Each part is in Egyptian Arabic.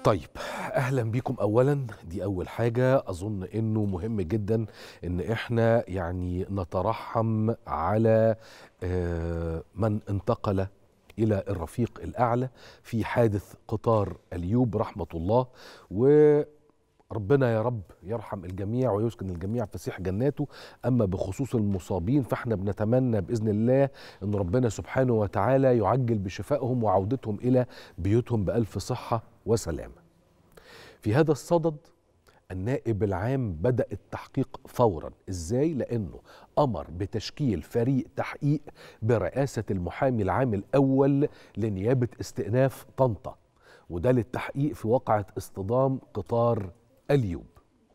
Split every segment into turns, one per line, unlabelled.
طيب اهلا بيكم اولا دي اول حاجه اظن انه مهم جدا ان احنا يعني نترحم على آه، من انتقل الى الرفيق الاعلى في حادث قطار اليوب رحمه الله وربنا يا رب يرحم الجميع ويسكن الجميع فسيح جناته اما بخصوص المصابين فاحنا بنتمنى باذن الله ان ربنا سبحانه وتعالى يعجل بشفائهم وعودتهم الى بيوتهم بالف صحه وسلامه في هذا الصدد النائب العام بدأ التحقيق فورا ازاي لانه امر بتشكيل فريق تحقيق برئاسة المحامي العام الاول لنيابة استئناف طنطا وده للتحقيق في واقعة اصطدام قطار اليوب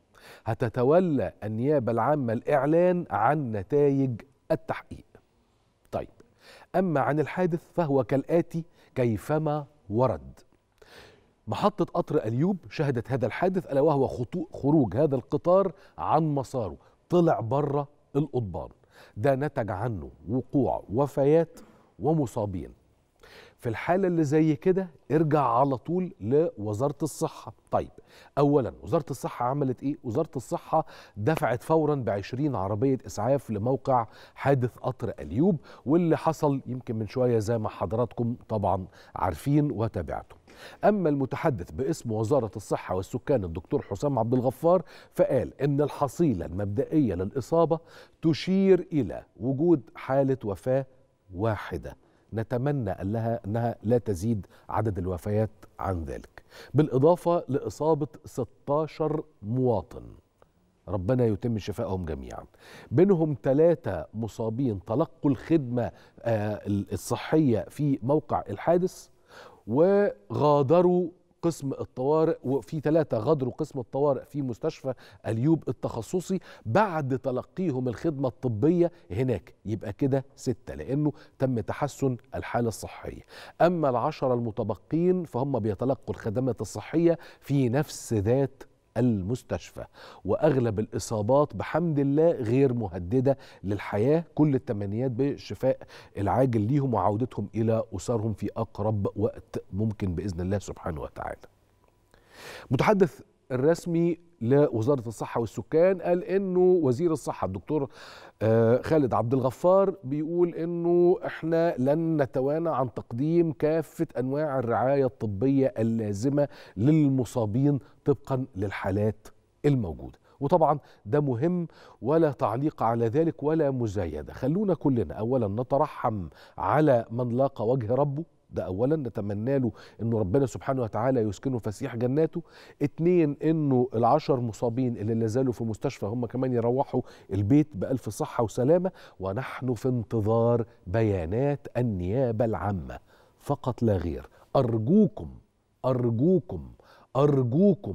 هتتولى النيابة العامة الاعلان عن نتائج التحقيق طيب اما عن الحادث فهو كالاتي كيفما ورد محطة قطر اليوب شهدت هذا الحادث الا وهو خطو خروج هذا القطار عن مساره طلع بره القضبان ده نتج عنه وقوع وفيات ومصابين في الحالة اللي زي كده ارجع على طول لوزارة الصحة طيب أولا وزارة الصحة عملت إيه؟ وزارة الصحة دفعت فورا بعشرين عربية إسعاف لموقع حادث قطر اليوب واللي حصل يمكن من شوية زي ما حضراتكم طبعا عارفين وتابعتم أما المتحدث باسم وزارة الصحة والسكان الدكتور حسام عبد الغفار فقال إن الحصيلة المبدئية للإصابة تشير إلى وجود حالة وفاة واحدة نتمنى لها أنها لا تزيد عدد الوفيات عن ذلك بالإضافة لإصابة 16 مواطن ربنا يتم شفائهم جميعا بينهم ثلاثة مصابين تلقوا الخدمة آه، الصحية في موقع الحادث وغادروا قسم الطوارئ وفي ثلاثة غادروا قسم الطوارئ في مستشفى اليوب التخصصي بعد تلقيهم الخدمة الطبية هناك يبقى كده ستة لأنه تم تحسن الحالة الصحية أما العشرة المتبقين فهم بيتلقوا الخدمات الصحية في نفس ذات المستشفى واغلب الاصابات بحمد الله غير مهدده للحياه كل التمنيات بالشفاء العاجل ليهم وعودتهم الى اسرهم في اقرب وقت ممكن باذن الله سبحانه وتعالى. متحدث الرسمي لوزاره الصحه والسكان قال انه وزير الصحه الدكتور آه، خالد عبد الغفار بيقول انه احنا لن نتوانى عن تقديم كافه انواع الرعايه الطبيه اللازمه للمصابين طبقا للحالات الموجوده وطبعا ده مهم ولا تعليق على ذلك ولا مزايده خلونا كلنا اولا نترحم على من لاقى وجه ربه ده اولا نتمنى له انه ربنا سبحانه وتعالى يسكنه فسيح جناته اتنين انه العشر مصابين اللي لازالوا في المستشفى هم كمان يروحوا البيت بألف صحة وسلامة ونحن في انتظار بيانات النيابة العامة فقط لا غير أرجوكم أرجوكم أرجوكم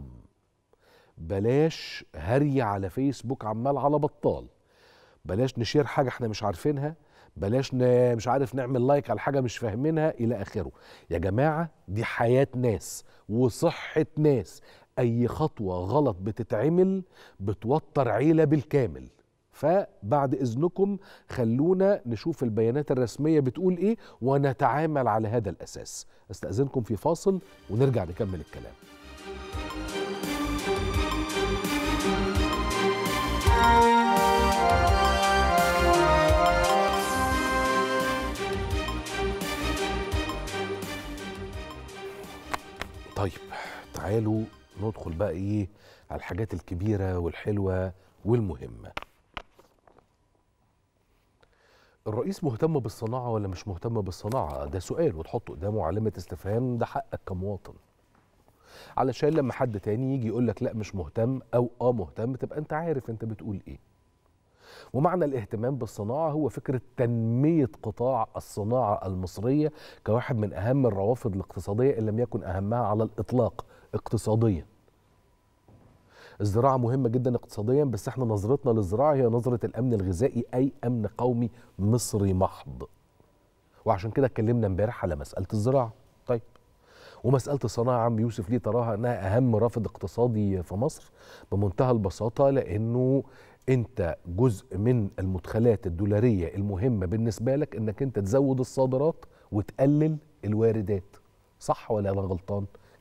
بلاش هري على فيسبوك عمال على بطال بلاش نشير حاجة احنا مش عارفينها بلاش ن... مش عارف نعمل لايك على حاجه مش فاهمينها الى اخره يا جماعه دي حياه ناس وصحه ناس اي خطوه غلط بتتعمل بتوتر عيله بالكامل فبعد اذنكم خلونا نشوف البيانات الرسميه بتقول ايه ونتعامل على هذا الاساس استاذنكم في فاصل ونرجع نكمل الكلام طيب تعالوا ندخل بقى ايه على الحاجات الكبيرة والحلوة والمهمة الرئيس مهتم بالصناعة ولا مش مهتم بالصناعة ده سؤال وتحط قدامه علامة استفهام ده حقك كمواطن علشان لما حد تاني يجي يقول لك لا مش مهتم او اه مهتم تبقى انت عارف انت بتقول ايه ومعنى الاهتمام بالصناعة هو فكرة تنمية قطاع الصناعة المصرية كواحد من أهم الروافد الاقتصادية إن لم يكن أهمها على الإطلاق اقتصاديا الزراعة مهمة جدا اقتصاديا بس احنا نظرتنا للزراعة هي نظرة الأمن الغذائي أي أمن قومي مصري محض وعشان كده اتكلمنا امبارح على مسألة الزراعة طيب ومسألة الصناعة عم يوسف ليه تراها أنها أهم رافد اقتصادي في مصر بمنتهى البساطة لأنه انت جزء من المدخلات الدولاريه المهمه بالنسبه لك انك انت تزود الصادرات وتقلل الواردات صح ولا انا غلطان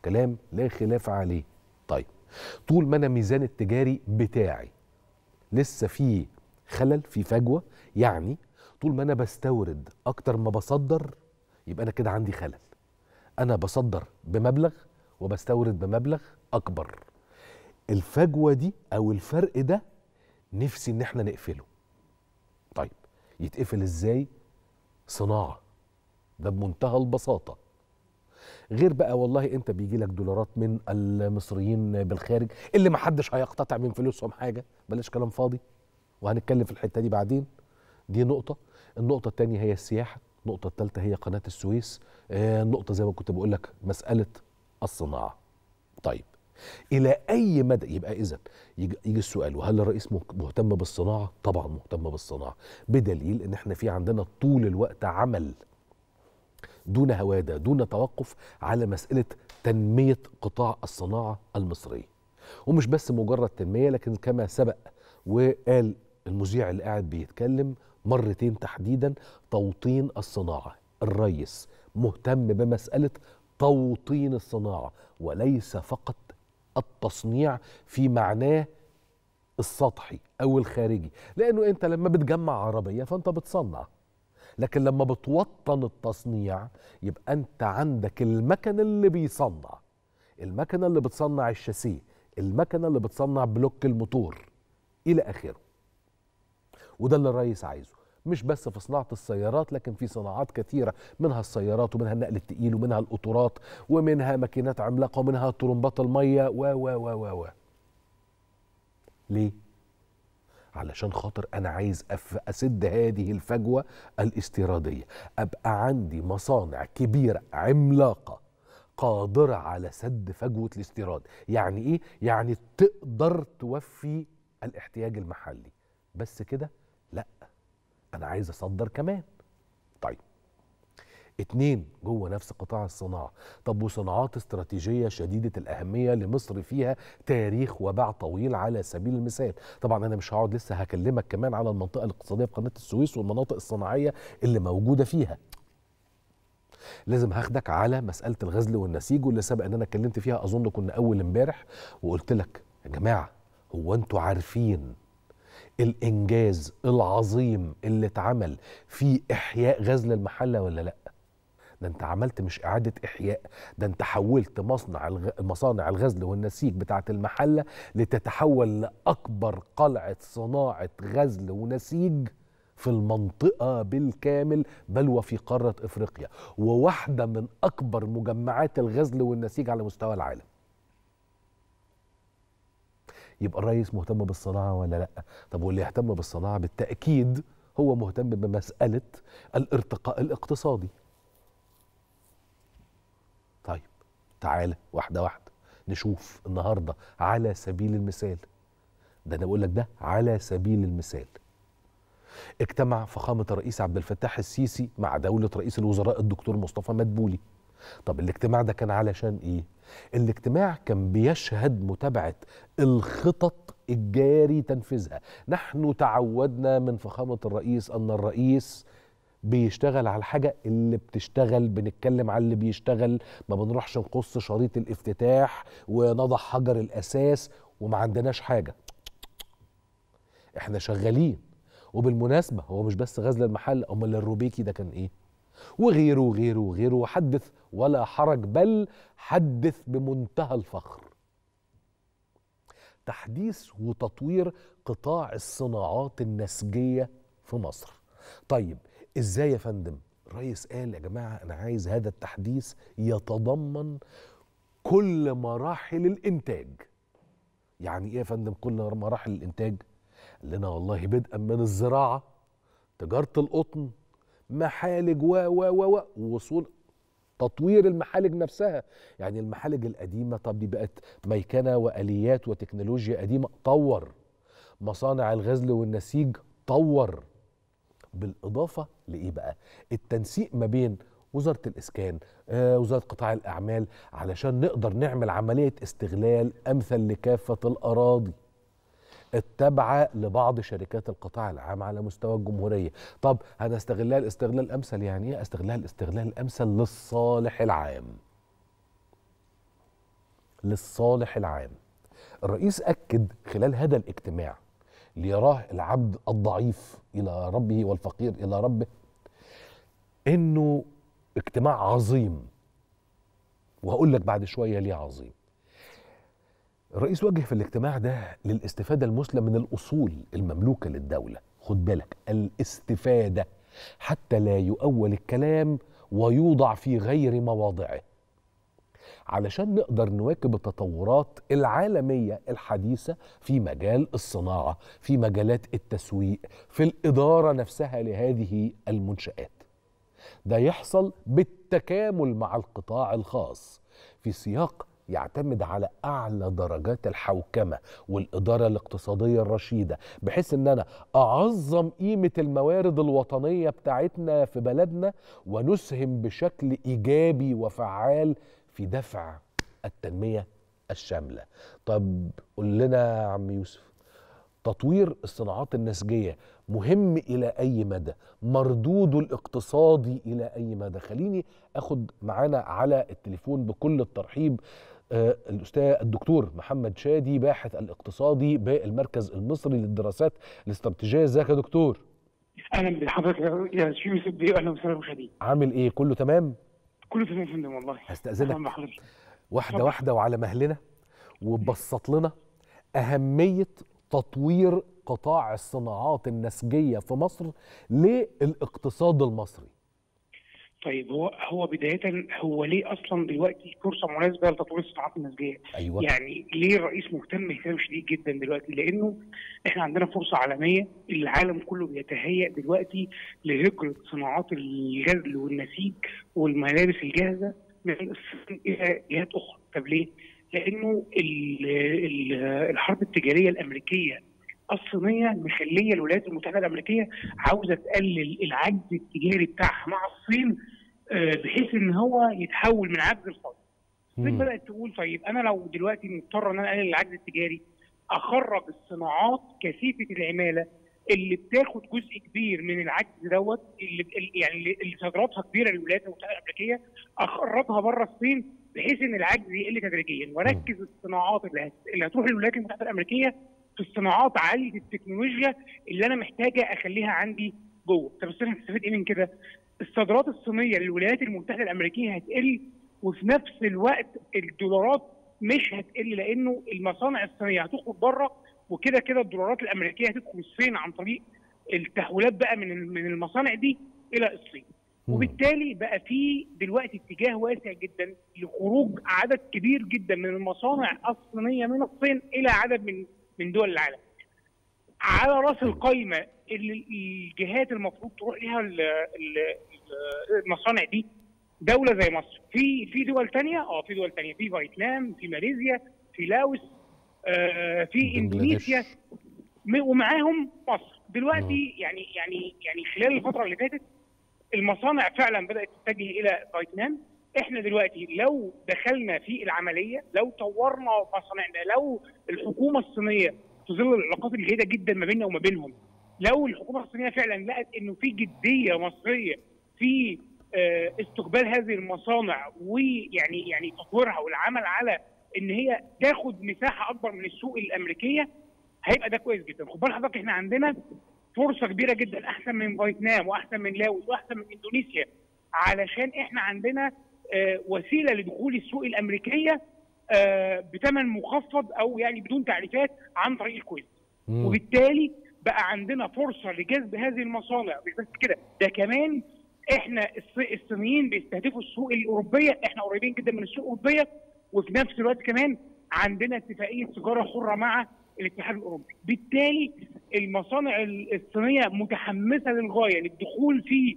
كلام لا خلاف عليه طيب طول ما انا ميزان التجاري بتاعي لسه في خلل في فجوه يعني طول ما انا بستورد اكتر ما بصدر يبقى انا كده عندي خلل انا بصدر بمبلغ وبستورد بمبلغ اكبر الفجوه دي او الفرق ده نفسي ان احنا نقفله طيب يتقفل ازاي صناعه ده بمنتهى البساطه غير بقى والله انت بيجي لك دولارات من المصريين بالخارج اللي ما حدش هيقتطع من فلوسهم حاجه بلاش كلام فاضي وهنتكلم في الحته دي بعدين دي نقطه النقطه الثانيه هي السياحه النقطه الثالثه هي قناه السويس آه النقطه زي ما كنت بقول لك مساله الصناعه طيب الى اي مدى يبقى اذا يجي, يجي السؤال وهل الرئيس مهتم بالصناعه طبعا مهتم بالصناعه بدليل ان احنا في عندنا طول الوقت عمل دون هواده دون توقف على مساله تنميه قطاع الصناعه المصريه ومش بس مجرد تنميه لكن كما سبق وقال المذيع اللي قاعد بيتكلم مرتين تحديدا توطين الصناعه الرئيس مهتم بمساله توطين الصناعه وليس فقط التصنيع في معناه السطحي او الخارجي لانه انت لما بتجمع عربيه فانت بتصنع لكن لما بتوطن التصنيع يبقى انت عندك المكن اللي بيصنع المكنه اللي بتصنع الشاسيه المكنه اللي بتصنع بلوك الموتور الى اخره وده اللي الرئيس عايزه مش بس في صناعه السيارات لكن في صناعات كثيره منها السيارات ومنها النقل الثقيل ومنها القطورات ومنها ماكينات عملاقه ومنها طرمبات الميه و و و و و ليه؟ علشان خاطر انا عايز اسد هذه الفجوه الاستيراديه ابقى عندي مصانع كبيره عملاقه قادره على سد فجوه الاستيراد يعني ايه يعني تقدر توفي الاحتياج المحلي بس كده لا انا عايز اصدر كمان طيب اتنين جوه نفس قطاع الصناعة طب وصناعات استراتيجية شديدة الأهمية لمصر فيها تاريخ وباع طويل على سبيل المثال طبعا أنا مش هقعد لسه هكلمك كمان على المنطقة الاقتصادية في قناة السويس والمناطق الصناعية اللي موجودة فيها لازم هاخدك على مسألة الغزل والنسيج واللي سبق ان انا اتكلمت فيها اظن كنا اول امبارح وقلت لك يا جماعة هو انتوا عارفين الانجاز العظيم اللي اتعمل في احياء غزل المحله ولا لا ده انت عملت مش اعاده احياء ده انت حولت مصنع الغ... مصانع الغزل والنسيج بتاعه المحله لتتحول لاكبر قلعه صناعه غزل ونسيج في المنطقة بالكامل بل وفي قارة افريقيا وواحدة من اكبر مجمعات الغزل والنسيج على مستوى العالم يبقى الرئيس مهتم بالصناعه ولا لا طب واللي يهتم بالصناعه بالتاكيد هو مهتم بمساله الارتقاء الاقتصادي طيب تعالى واحده واحده نشوف النهارده على سبيل المثال ده انا بقول لك ده على سبيل المثال اجتمع فخامه الرئيس عبد الفتاح السيسي مع دوله رئيس الوزراء الدكتور مصطفى مدبولي طب الاجتماع ده كان علشان ايه الاجتماع كان بيشهد متابعه الخطط الجاري تنفيذها نحن تعودنا من فخامه الرئيس ان الرئيس بيشتغل على الحاجه اللي بتشتغل بنتكلم على اللي بيشتغل ما بنروحش نقص شريط الافتتاح ونضع حجر الاساس وما عندناش حاجه احنا شغالين وبالمناسبه هو مش بس غزل المحل امال الروبيكي ده كان ايه وغيره وغيره وغيره وحدث ولا حرج بل حدث بمنتهى الفخر تحديث وتطوير قطاع الصناعات النسجية في مصر طيب ازاي يا فندم الرئيس قال يا جماعة أنا عايز هذا التحديث يتضمن كل مراحل الإنتاج يعني إيه يا فندم كل مراحل الإنتاج قال لنا والله بدءا من الزراعة تجارة القطن محالج و و و و ووصول تطوير المحالج نفسها يعني المحالج القديمة طب دي بقت ميكنة وآليات وتكنولوجيا قديمة طور مصانع الغزل والنسيج طور بالإضافة لإيه بقى التنسيق ما بين وزارة الإسكان آه، وزارة قطاع الأعمال علشان نقدر نعمل عملية استغلال أمثل لكافة الأراضي التابعة لبعض شركات القطاع العام على مستوى الجمهورية طب هنستغلها الاستغلال الأمثل يعني إيه استغلها الاستغلال الأمثل للصالح العام للصالح العام الرئيس أكد خلال هذا الاجتماع ليراه العبد الضعيف إلى ربه والفقير إلى ربه إنه اجتماع عظيم وهقول لك بعد شوية ليه عظيم الرئيس وجه في الاجتماع ده للاستفادة المثلى من الأصول المملوكة للدولة خد بالك الاستفادة حتى لا يؤول الكلام ويوضع في غير مواضعه علشان نقدر نواكب التطورات العالمية الحديثة في مجال الصناعة في مجالات التسويق في الإدارة نفسها لهذه المنشآت ده يحصل بالتكامل مع القطاع الخاص في سياق يعتمد على اعلى درجات الحوكمه والاداره الاقتصاديه الرشيده بحيث ان انا اعظم قيمه الموارد الوطنيه بتاعتنا في بلدنا ونسهم بشكل ايجابي وفعال في دفع التنميه الشامله طب قول لنا يا عم يوسف تطوير الصناعات النسجيه مهم الى اي مدى مردوده الاقتصادي الى اي مدى خليني اخد معانا على التليفون بكل الترحيب آه الاستاذ الدكتور محمد شادي باحث الاقتصادي بالمركز المصري للدراسات الاستراتيجيه ازيك يا دكتور
اهلا بحضرتك يا شيخ يوسف بيه اهلا وسهلا بخديج
عامل ايه كله تمام
كله تمام يا فندم والله
هستاذنك واحده واحده وعلى مهلنا وبسط لنا اهميه تطوير قطاع الصناعات النسجيه في مصر للاقتصاد المصري
طيب هو هو بدايه هو ليه اصلا دلوقتي فرصه مناسبه لتطوير الصناعات النسجيه؟
أيوة.
يعني ليه الرئيس مهتم اهتمام شديد جدا دلوقتي؟ لانه احنا عندنا فرصه عالميه العالم كله بيتهيأ دلوقتي لهجره صناعات الغزل والنسيج والملابس الجاهزه من الصين الى جهات اخرى، طب ليه؟ لانه ال ال الحرب التجاريه الامريكيه الصينيه مخليه الولايات المتحده الامريكيه عاوزه تقلل العجز التجاري بتاعها مع الصين بحيث ان هو يتحول من عجز لفقر. الصين بدات تقول طيب انا لو دلوقتي مضطر ان انا اقلل العجز التجاري اخرج الصناعات كثيفه العماله اللي بتاخد جزء كبير من العجز دوت اللي يعني اللي صادراتها كبيره للولايات المتحده الامريكيه اخرجها بره الصين بحيث ان العجز يقل تدريجيا واركز الصناعات اللي, هت... اللي هتروح للولايات المتحده الامريكيه في الصناعات عاليه التكنولوجيا اللي انا محتاجه اخليها عندي جوه طب انا هستفيد ايه من كده؟ الصادرات الصينيه للولايات المتحده الامريكيه هتقل وفي نفس الوقت الدولارات مش هتقل لانه المصانع الصينيه هتخرج بره وكده كده الدولارات الامريكيه هتدخل الصين عن طريق التحويلات بقى من من المصانع دي الى الصين. وبالتالي بقى في دلوقتي اتجاه واسع جدا لخروج عدد كبير جدا من المصانع الصينيه من الصين الى عدد من من دول العالم. على راس القايمه اللي الجهات المفروض تروح لها المصانع دي دوله زي مصر في في دول ثانيه اه في دول ثانيه في فيتنام في ماليزيا في لاوس آه في اندونيسيا ومعاهم مصر دلوقتي يعني يعني يعني خلال الفتره اللي فاتت المصانع فعلا بدات تتجه الى فيتنام احنا دلوقتي لو دخلنا في العمليه لو طورنا مصانعنا لو الحكومه الصينيه في ظل العلاقات الجيده جدا ما بيننا وما بينهم لو الحكومه الصينيه فعلا لقت انه في جديه مصريه في استقبال هذه المصانع ويعني يعني تطويرها والعمل على ان هي تاخد مساحه اكبر من السوق الامريكيه هيبقى ده كويس جدا خد بال حضرتك احنا عندنا فرصه كبيره جدا احسن من فيتنام واحسن من لاوس واحسن من اندونيسيا علشان احنا عندنا آه وسيله لدخول السوق الامريكيه آه بثمن مخفض او يعني بدون تعريفات عن طريق الكويت وبالتالي بقى عندنا فرصه لجذب هذه المصانع مش بس كده ده كمان احنا الصينيين بيستهدفوا السوق الاوروبيه احنا قريبين جدا من السوق الاوروبيه وفي نفس الوقت كمان عندنا اتفاقيه تجاره حره مع الاتحاد الاوروبي بالتالي المصانع الصينيه متحمسه للغايه للدخول في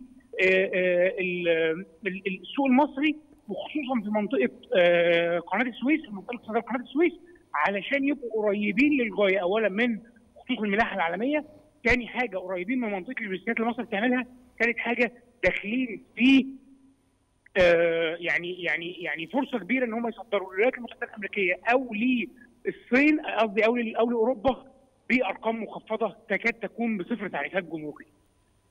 السوق المصري وخصوصا في منطقه قناه السويس منطقه اقتصاديه قناه السويس علشان يبقوا قريبين للغايه اولا من خطوط الملاحه العالميه ثاني حاجه قريبين من منطقه اللوجستيات اللي مصر بتعملها ثالث حاجه داخلين في آه يعني يعني يعني فرصه كبيره ان هم يصدروا للولايات المتحده الامريكيه او للصين قصدي او او لاوروبا بارقام مخفضه تكاد تكون بصفر تعريفات جمركيه.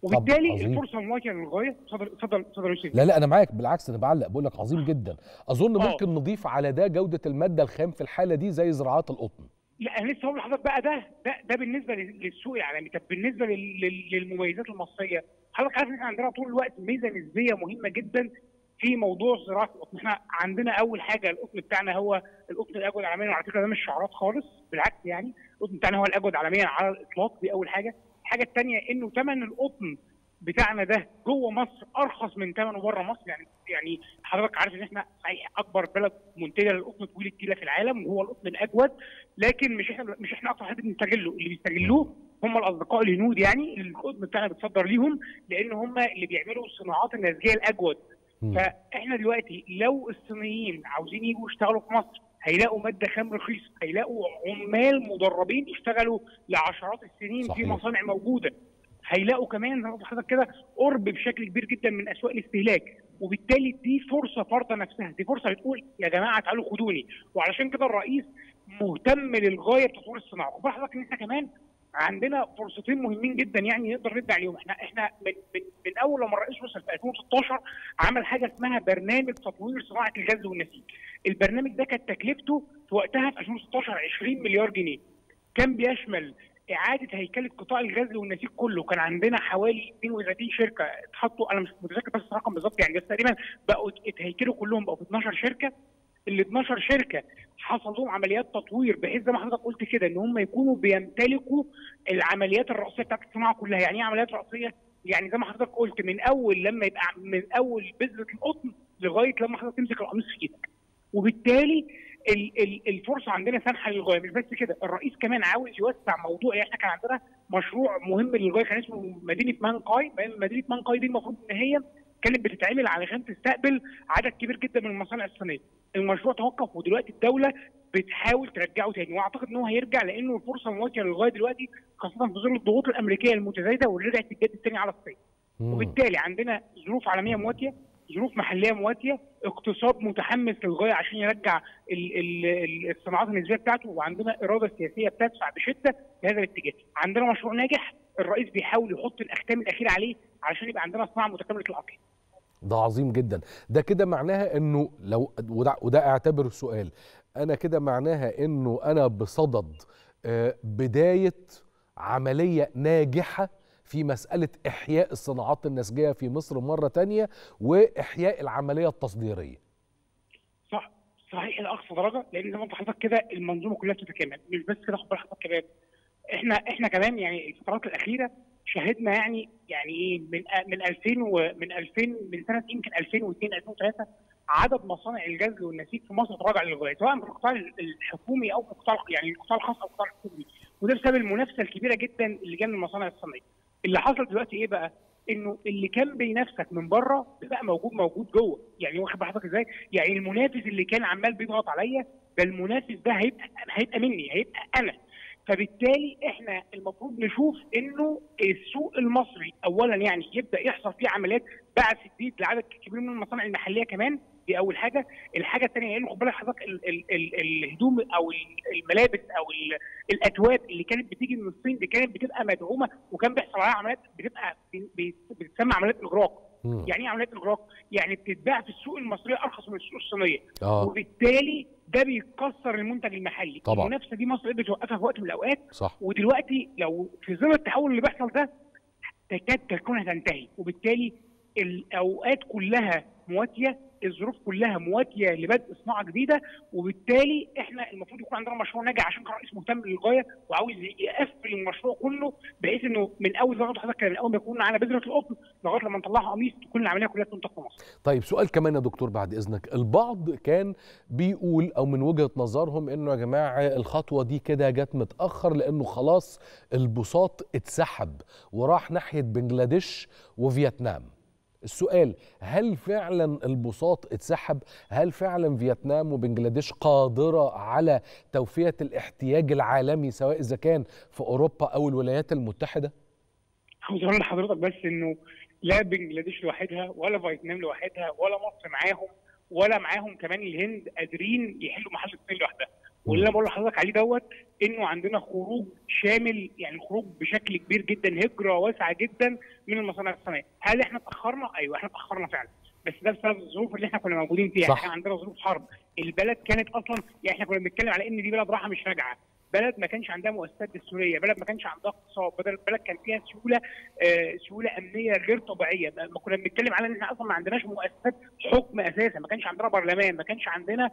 وبالتالي
عظيم.
الفرصه مواتيه للغايه اتفضل اتفضل اتفضل يا يوسف
لا لا انا معاك بالعكس انا بعلق بقول لك عظيم جدا اظن
آه.
ممكن نضيف على ده جوده الماده الخام في الحاله دي زي زراعات القطن
لا انا لسه هقول لحضرتك بقى ده ده ده بالنسبه لل- للسوق العالمي طب بالنسبه لل- لل- للمميزات المصريه حضرتك عارف ان احنا عندنا طول الوقت ميزه نسبيه مهمه جدا في موضوع زراعه القطن احنا عندنا اول حاجه القطن بتاعنا هو القطن الاجود عالميا وعلى فكره ده مش شعارات خالص بالعكس يعني القطن بتاعنا هو الاجود عالميا على الاطلاق دي اول حاجه الحاجه الثانيه انه ثمن القطن بتاعنا ده جوه مصر ارخص من ثمنه بره مصر يعني يعني حضرتك عارف ان احنا صحيح اكبر بلد منتجه للقطن طويل التيله في العالم وهو القطن الاجود لكن مش احنا مش احنا اكتر حد بنستغله اللي بيستغلوه هم الاصدقاء الهنود يعني اللي القطن بتاعنا بيتصدر ليهم لان هم اللي بيعملوا الصناعات النسيجيه الاجود
مم.
فاحنا دلوقتي لو الصينيين عاوزين يجوا يشتغلوا في مصر هيلاقوا ماده خام رخيصه هيلاقوا عمال مدربين يشتغلوا لعشرات السنين في
صحيح.
مصانع موجوده هيلاقوا كمان زي ما قلت لحضرتك كده قرب بشكل كبير جدا من اسواق الاستهلاك وبالتالي دي فرصه فرضه نفسها دي فرصه بتقول يا جماعه تعالوا خدوني وعلشان كده الرئيس مهتم للغايه بتطوير الصناعه خد حضرتك ان احنا كمان عندنا فرصتين مهمين جدا يعني نقدر نبدا عليهم احنا احنا من, من, من اول لما الرئيس وصل في 2016 عمل حاجه اسمها برنامج تطوير صناعه الغزل والنسيج البرنامج ده كانت تكلفته في وقتها في 2016 20 مليار جنيه كان بيشمل اعاده هيكله قطاع الغزل والنسيج كله كان عندنا حوالي 32 شركه اتحطوا انا مش متذكر بس الرقم بالظبط يعني بس تقريبا بقوا اتهيكلوا كلهم بقوا في 12 شركه ال 12 شركه حصل لهم عمليات تطوير بحيث زي ما حضرتك قلت كده ان هم يكونوا بيمتلكوا العمليات الرئيسيه بتاعت الصناعه كلها يعني ايه عمليات رئيسيه؟ يعني زي ما حضرتك قلت من اول لما يبقى من اول بذره القطن لغايه لما حضرتك تمسك القميص في ايدك وبالتالي ال- ال- الفرصه عندنا سامحه للغايه مش بس كده الرئيس كمان عاوز يوسع موضوع يعني احنا كان عندنا مشروع مهم للغايه كان اسمه مدينه مانكاي مدينه مانكاي دي المفروض ان هي كانت بتتعمل علشان تستقبل عدد كبير جدا من المصانع الصينيه المشروع توقف ودلوقتي الدوله بتحاول ترجعه تاني واعتقد ان هو هيرجع لانه الفرصه مواتيه للغايه دلوقتي خاصه في ظل الضغوط الامريكيه المتزايده واللي رجعت تتجدد تاني على الصين
مم.
وبالتالي عندنا ظروف عالميه مواتيه ظروف محليه مواتيه اقتصاد متحمس للغايه عشان يرجع ال- ال- ال- الصناعات النسبيه بتاعته وعندنا اراده سياسيه بتدفع بشده في هذا الاتجاه عندنا مشروع ناجح الرئيس بيحاول يحط الاختام الاخيره عليه عشان يبقى عندنا صناعه متكامله الاصل
ده عظيم جدا ده كده معناها انه لو وده, وده اعتبره سؤال انا كده معناها انه انا بصدد آه، بدايه عمليه ناجحه في مساله احياء الصناعات النسجيه في مصر مره تانية واحياء العمليه التصديريه
صح صحيح لاقصى درجه لان زي ما انت حضرتك كده المنظومه كلها بتتكامل مش بس كده خد بالك حضرتك كمان احنا احنا كمان يعني الفترات الاخيره شهدنا يعني يعني ايه من من 2000 ومن 2000 من سنه يمكن 2002 2003 عدد مصانع الغزل والنسيج في مصر تراجع للغايه سواء في القطاع الحكومي او في القطاع يعني القطاع الخاص او القطاع الحكومي وده بسبب المنافسه الكبيره جدا اللي جايه من المصانع الصينيه اللي حصل دلوقتي ايه بقى؟ انه اللي كان بينافسك من بره بقى موجود موجود جوه يعني واخد حضرتك ازاي؟ يعني المنافس اللي كان عمال بيضغط عليا ده المنافس ده هيبقى هيبقى مني هيبقى انا فبالتالي احنا المفروض نشوف انه السوق المصري اولا يعني يبدا يحصل فيه عمليات بعث جديد لعدد كبير من المصانع المحليه كمان دي اول حاجه الحاجه الثانيه لان خد بالك حضرتك ال- ال- ال- الهدوم او ال- الملابس او ال- الاتواب اللي كانت بتيجي من الصين دي كانت بتبقى مدعومه وكان بيحصل عليها عمليات بتبقى بي- بي- بتسمى عمليات اغراق
مم.
يعني ايه عمليات اغراق؟ يعني بتتباع في السوق المصريه ارخص من السوق الصينيه
اه
وبالتالي ده بيكسر المنتج المحلي
طبعا.
المنافسه دي مصر قدرت توقفها في وقت من الاوقات
صح
ودلوقتي لو في ظل التحول اللي بيحصل ده تكاد تكون هتنتهي وبالتالي الاوقات كلها مواتيه الظروف كلها مواتيه لبدء صناعه جديده وبالتالي احنا المفروض يكون عندنا مشروع ناجح عشان كان الرئيس مهتم للغايه وعاوز يقفل المشروع كله بحيث انه من اول زي ما حضرتك كده من اول ما يكون معانا بذره القطن لغايه لما نطلعها قميص تكون العمليه كلها تنتج في مصر.
طيب سؤال كمان يا دكتور بعد اذنك البعض كان بيقول او من وجهه نظرهم انه يا جماعه الخطوه دي كده جت متاخر لانه خلاص البساط اتسحب وراح ناحيه بنجلاديش وفيتنام السؤال هل فعلا البساط اتسحب هل فعلا فيتنام وبنجلاديش قادره على توفيه الاحتياج العالمي سواء اذا كان في اوروبا او الولايات المتحده
عاوز اقول لحضرتك بس انه لا بنجلاديش لوحدها ولا فيتنام لوحدها ولا مصر معاهم ولا معاهم كمان الهند قادرين يحلوا محل الصين لوحدها واللي انا بقول لحضرتك عليه دوت انه عندنا خروج شامل يعني خروج بشكل كبير جدا هجره واسعه جدا من المصانع الصناعيه، هل احنا اتاخرنا؟ ايوه احنا اتاخرنا فعلا بس ده بسبب الظروف اللي احنا كنا موجودين فيها،
صح.
احنا عندنا ظروف حرب، البلد كانت اصلا يعني احنا كنا بنتكلم على ان دي بلد راحه مش راجعه، بلد ما كانش عندها مؤسسات دستوريه، بلد ما كانش عندها اقتصاد، بلد بلد كان فيها سيوله آه سيوله امنيه غير طبيعيه، ما ما كنا بنتكلم على ان احنا اصلا ما عندناش مؤسسات حكم اساسا، ما كانش عندنا برلمان، ما كانش عندنا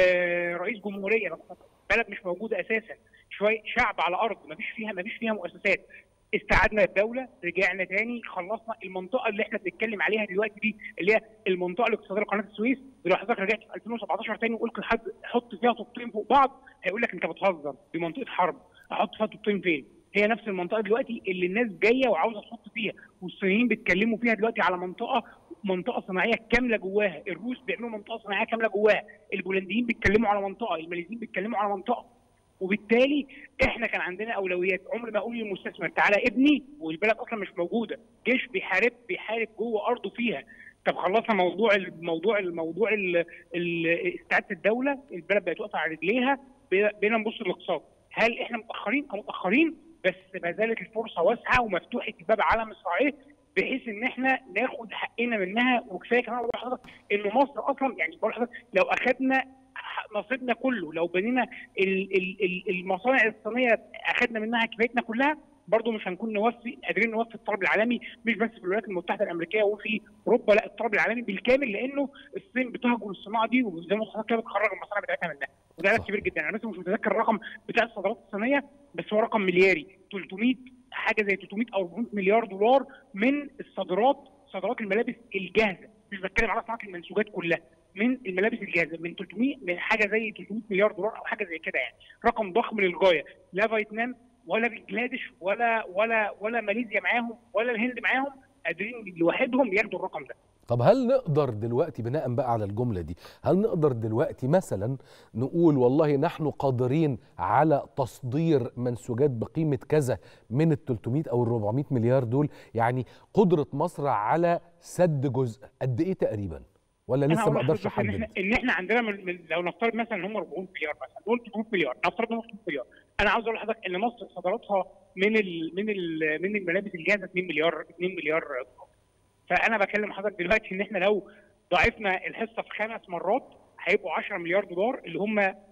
آه رئيس جمهوريه، بلد مش موجوده اساسا، شويه شعب على ارض ما فيش فيها ما فيش فيها مؤسسات، استعدنا الدوله رجعنا تاني خلصنا المنطقه اللي احنا بنتكلم عليها دلوقتي دي اللي هي المنطقه الاقتصاديه لقناه السويس لو حضرتك رجعت في 2017 تاني وقلت لحد حط فيها طوبتين فوق بعض هيقول لك انت بتهزر دي منطقه حرب احط فيها طوبتين فين؟ هي نفس المنطقه دلوقتي اللي الناس جايه وعاوزه تحط فيها والصينيين بيتكلموا فيها دلوقتي على منطقه منطقه صناعيه كامله جواها الروس بيعملوا منطقه صناعيه كامله جواها البولنديين بيتكلموا على منطقه الماليزيين بيتكلموا على منطقه وبالتالي احنا كان عندنا اولويات عمر ما اقول للمستثمر تعالى ابني والبلد اصلا مش موجوده جيش بيحارب بيحارب جوه ارضه فيها طب خلصنا موضوع الموضوع الموضوع ال- ال- استعاده الدوله البلد بقت واقفه على رجليها بقينا بقينا نبص للاقتصاد هل احنا متاخرين؟ اه متاخرين بس ما زالت الفرصه واسعه ومفتوحه الباب على مصراعيه بحيث ان احنا ناخد حقنا منها وكفايه كمان بقول لحضرتك ان مصر اصلا يعني بقول لحضرتك لو اخذنا نصيبنا كله لو بنينا ال- ال- ال- المصانع الصينيه اخذنا منها كفايتنا كلها برضه مش هنكون نوفي قادرين نوفي الطلب العالمي مش بس في الولايات المتحده الامريكيه وفي اوروبا لا الطلب العالمي بالكامل لانه الصين بتهجر الصناعه دي وزي ما حضرتك كده بتخرج المصانع بتاعتها منها وده عدد كبير جدا انا بس مش متذكر الرقم بتاع الصادرات الصينيه بس هو رقم ملياري 300 حاجه زي 300 او 400 مليار دولار من الصادرات صادرات الملابس الجاهزه مش بتكلم على صناعه المنسوجات كلها من الملابس الجاهزه من 300 من حاجه زي 300 مليار دولار او حاجه زي كده يعني رقم ضخم للغايه لا فيتنام ولا بنجلاديش ولا ولا ولا ماليزيا معاهم ولا الهند معاهم قادرين لوحدهم ياخدوا الرقم ده
طب هل نقدر دلوقتي بناء بقى على الجملة دي هل نقدر دلوقتي مثلا نقول والله نحن قادرين على تصدير منسوجات بقيمة كذا من ال 300 أو ال 400 مليار دول يعني قدرة مصر على سد جزء قد إيه تقريبا ولا
أنا
لسه
هقول
ما اقدرش
لحضرتك ان
احدد
احنا ان احنا عندنا من من لو نفترض مثلا ان هم 400 مليار مثلا نقول 300 مليار نفترض انهم 300 مليار انا عاوز اقول لحضرتك ان مصر صادراتها من ال من ال من الملابس الجاهزه 2 مليار 2 مليار دولار فانا بكلم حضرتك دلوقتي ان احنا لو ضاعفنا الحصه في خمس مرات هيبقوا 10 مليار دولار اللي هم 10%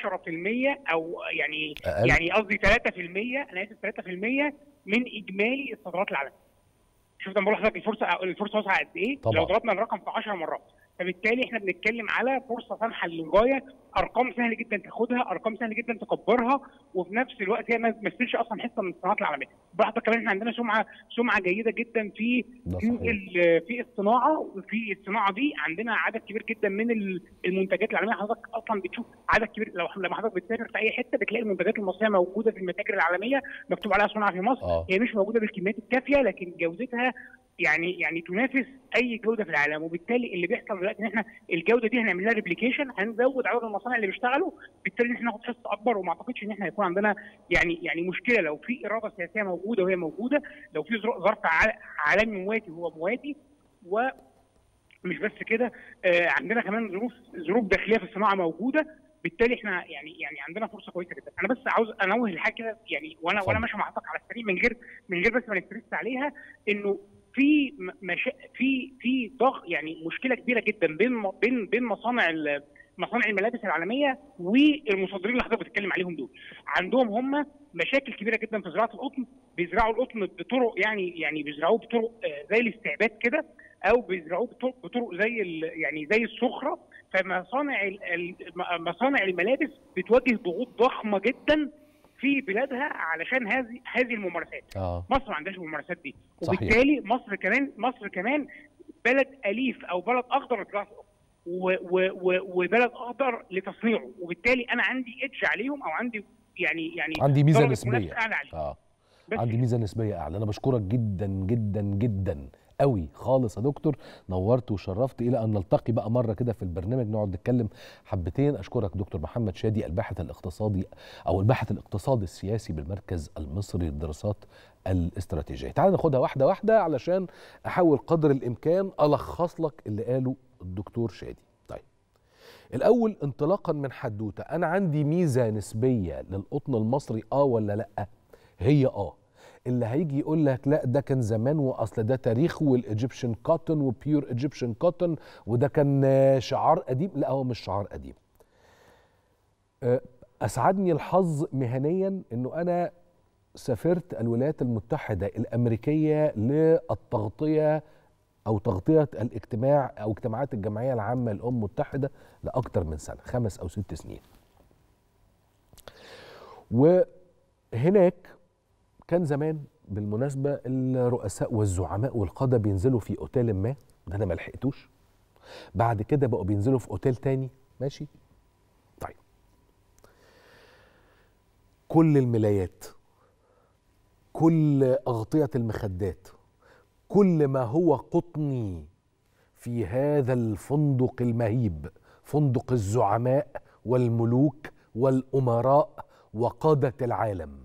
او يعني
أقل.
يعني قصدي 3% انا اسف 3% من اجمالي الصادرات العالميه. شفت انا بقول لحضرتك الفرصه الفرصه واسعه قد ايه؟
طبعا.
لو ضربنا الرقم في 10 مرات فبالتالي احنا بنتكلم على فرصه سانحه للغايه ارقام سهل جدا تاخدها ارقام سهل جدا تكبرها وفي نفس الوقت هي ما تمثلش اصلا حصه من الصناعات العالميه براحتك كمان احنا عندنا سمعه سمعه جيده جدا في
ده
في
صحيح.
ال- في الصناعه وفي الصناعه دي عندنا عدد كبير جدا من ال- المنتجات العالميه حضرتك اصلا بتشوف عدد كبير لو لما حضرتك بتسافر في اي حته بتلاقي المنتجات المصريه موجوده في المتاجر العالميه مكتوب عليها صنع في مصر
اه
هي مش موجوده بالكميات الكافيه لكن جودتها يعني يعني تنافس اي جوده في العالم وبالتالي اللي بيحصل دلوقتي ان احنا الجوده دي هنعمل لها ريبليكيشن هنزود عدد المصانع اللي بيشتغلوا بالتالي ان احنا ناخد حصه اكبر وما اعتقدش ان احنا هيكون عندنا يعني يعني مشكله لو في اراده سياسيه موجوده وهي موجوده لو في ظر- ظرف ع- عالمي مواتي هو مواتي ومش بس كده آه عندنا كمان ظروف ظروف داخليه في الصناعه موجوده بالتالي احنا يعني يعني عندنا فرصه كويسه جدا انا بس عاوز انوه لحاجه كده يعني وانا وانا
اتفضل.
ماشي مع حضرتك على السريع من غير من غير بس ما نسترس عليها انه في م- مشا... في في ضغط يعني مشكله كبيره جدا بين م- بين بين مصانع ال- مصانع الملابس العالميه والمصدرين اللي حضرتك بتتكلم عليهم دول عندهم هم مشاكل كبيره جدا في زراعه القطن بيزرعوا القطن بطرق يعني يعني بيزرعوه بطرق آه، زي الاستعباد كده او بيزرعوه بطرق, بطرق زي ال- يعني زي الصخره فمصانع ال- ال- مصانع الملابس بتواجه ضغوط ضخمه جدا في بلادها علشان هذه هذه الممارسات
اه
مصر ما عندهاش الممارسات دي
صحيح.
وبالتالي مصر كمان مصر كمان بلد اليف او بلد اخضر لزراعه القطن و- و- و- وبلد اخضر لتصنيعه وبالتالي انا عندي ادج عليهم او عندي يعني يعني
عندي ميزه
درجة
نسبيه
منافسة اعلى عليهم
اه
بس
عندي ميزه نسبيه اعلى انا بشكرك جدا جدا جدا قوي خالص يا دكتور نورت وشرفت الى ان نلتقي بقى مره كده في البرنامج نقعد نتكلم حبتين اشكرك دكتور محمد شادي الباحث الاقتصادي او الباحث الاقتصادي السياسي بالمركز المصري للدراسات الاستراتيجيه تعال ناخدها واحده واحده علشان احاول قدر الامكان الخص لك اللي قاله الدكتور شادي طيب الاول انطلاقا من حدوته انا عندي ميزه نسبيه للقطن المصري اه ولا لا هي اه اللي هيجي يقول لك لا ده كان زمان واصل ده تاريخ والايجيبشن كوتن وبيور ايجيبشن كوتن وده كان آه، شعار قديم لا هو مش شعار قديم آه، اسعدني الحظ مهنيا انه انا سافرت الولايات المتحده الامريكيه للتغطيه او تغطيه الاجتماع او اجتماعات الجمعيه العامه للامم المتحده لاكثر من سنه خمس او ست سنين وهناك كان زمان بالمناسبه الرؤساء والزعماء والقاده بينزلوا في اوتيل ما ده انا ما لحقتوش بعد كده بقوا بينزلوا في اوتيل تاني ماشي طيب كل الملايات كل اغطيه المخدات كل ما هو قطني في هذا الفندق المهيب فندق الزعماء والملوك والامراء وقاده العالم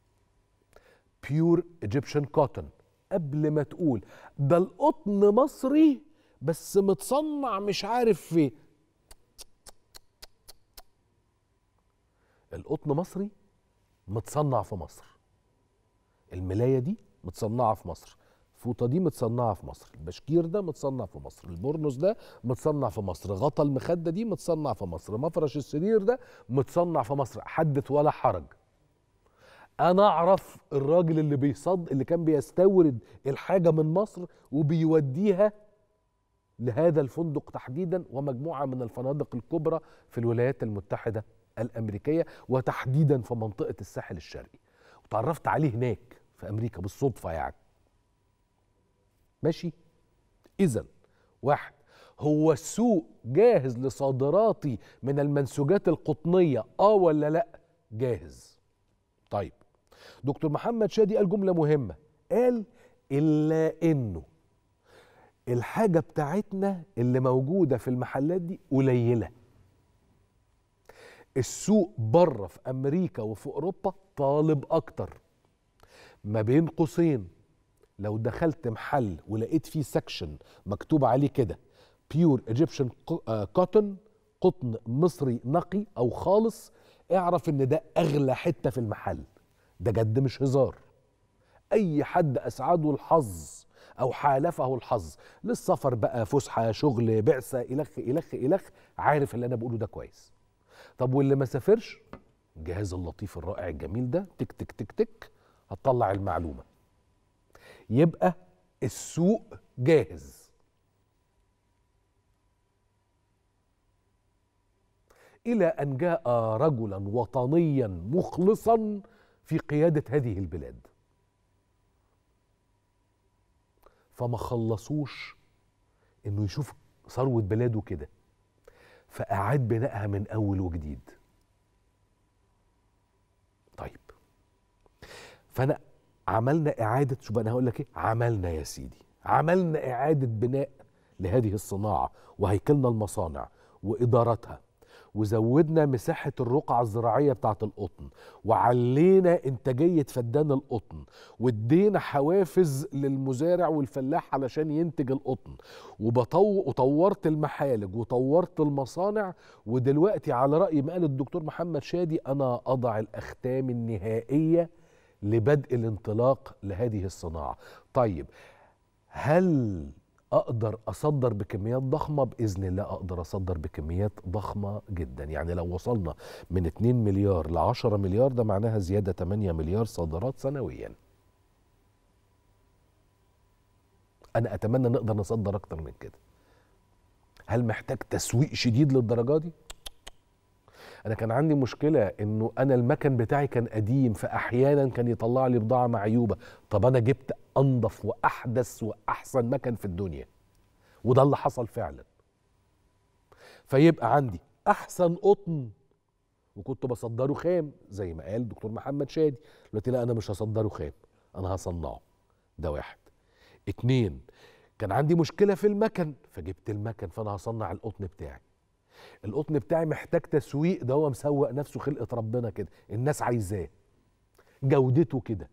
بيور ايجيبشن كوتن قبل ما تقول ده القطن مصري بس متصنع مش عارف فين القطن مصري متصنع في مصر الملايه دي متصنعه في مصر الفوطه دي متصنعه في مصر البشكير ده متصنع في مصر البورنوس ده متصنع في مصر غطا المخده دي متصنع في مصر مفرش السرير ده متصنع في مصر حدث ولا حرج انا اعرف الراجل اللي بيصد اللي كان بيستورد الحاجه من مصر وبيوديها لهذا الفندق تحديدا ومجموعه من الفنادق الكبرى في الولايات المتحده الامريكيه وتحديدا في منطقه الساحل الشرقي وتعرفت عليه هناك في امريكا بالصدفه يعني ماشي اذا واحد هو السوق جاهز لصادراتي من المنسوجات القطنيه اه ولا لا جاهز طيب دكتور محمد شادي قال جمله مهمه قال الا انه الحاجه بتاعتنا اللي موجوده في المحلات دي قليله السوق بره في امريكا وفي اوروبا طالب اكتر ما بين قوسين لو دخلت محل ولقيت فيه سكشن مكتوب عليه كده بيور ايجيبشن كوتن قطن مصري نقي او خالص اعرف ان ده اغلى حته في المحل ده جد مش هزار اي حد اسعده الحظ او حالفه الحظ للسفر بقى فسحه شغل بعثه الخ الخ الخ عارف اللي انا بقوله ده كويس طب واللي ما سافرش الجهاز اللطيف الرائع الجميل ده تك تك تك تك هتطلع المعلومه يبقى السوق جاهز الى ان جاء رجلا وطنيا مخلصا في قياده هذه البلاد فما خلصوش انه يشوف ثروه بلاده كده فاعاد بنائها من اول وجديد طيب فانا عملنا اعاده شوف انا هقول لك ايه عملنا يا سيدي عملنا اعاده بناء لهذه الصناعه وهيكلنا المصانع وادارتها وزودنا مساحة الرقعة الزراعية بتاعة القطن وعلينا إنتاجية فدان القطن وادينا حوافز للمزارع والفلاح علشان ينتج القطن وبطو وطورت المحالج وطورت المصانع ودلوقتي على رأي ما قال الدكتور محمد شادي أنا أضع الأختام النهائية لبدء الانطلاق لهذه الصناعة طيب هل اقدر اصدر بكميات ضخمه باذن الله اقدر اصدر بكميات ضخمه جدا يعني لو وصلنا من 2 مليار ل 10 مليار ده معناها زياده 8 مليار صادرات سنويا انا اتمنى نقدر نصدر اكتر من كده هل محتاج تسويق شديد للدرجه دي انا كان عندي مشكله انه انا المكن بتاعي كان قديم فاحيانا كان يطلع لي بضاعه معيوبه طب انا جبت انضف واحدث واحسن مكن في الدنيا وده اللي حصل فعلا فيبقى عندي احسن قطن وكنت بصدره خام زي ما قال الدكتور محمد شادي دلوقتي لا انا مش هصدره خام انا هصنعه ده واحد اتنين كان عندي مشكله في المكن فجبت المكن فانا هصنع القطن بتاعي القطن بتاعي محتاج تسويق ده هو مسوق نفسه خلقه ربنا كده الناس عايزاه جودته كده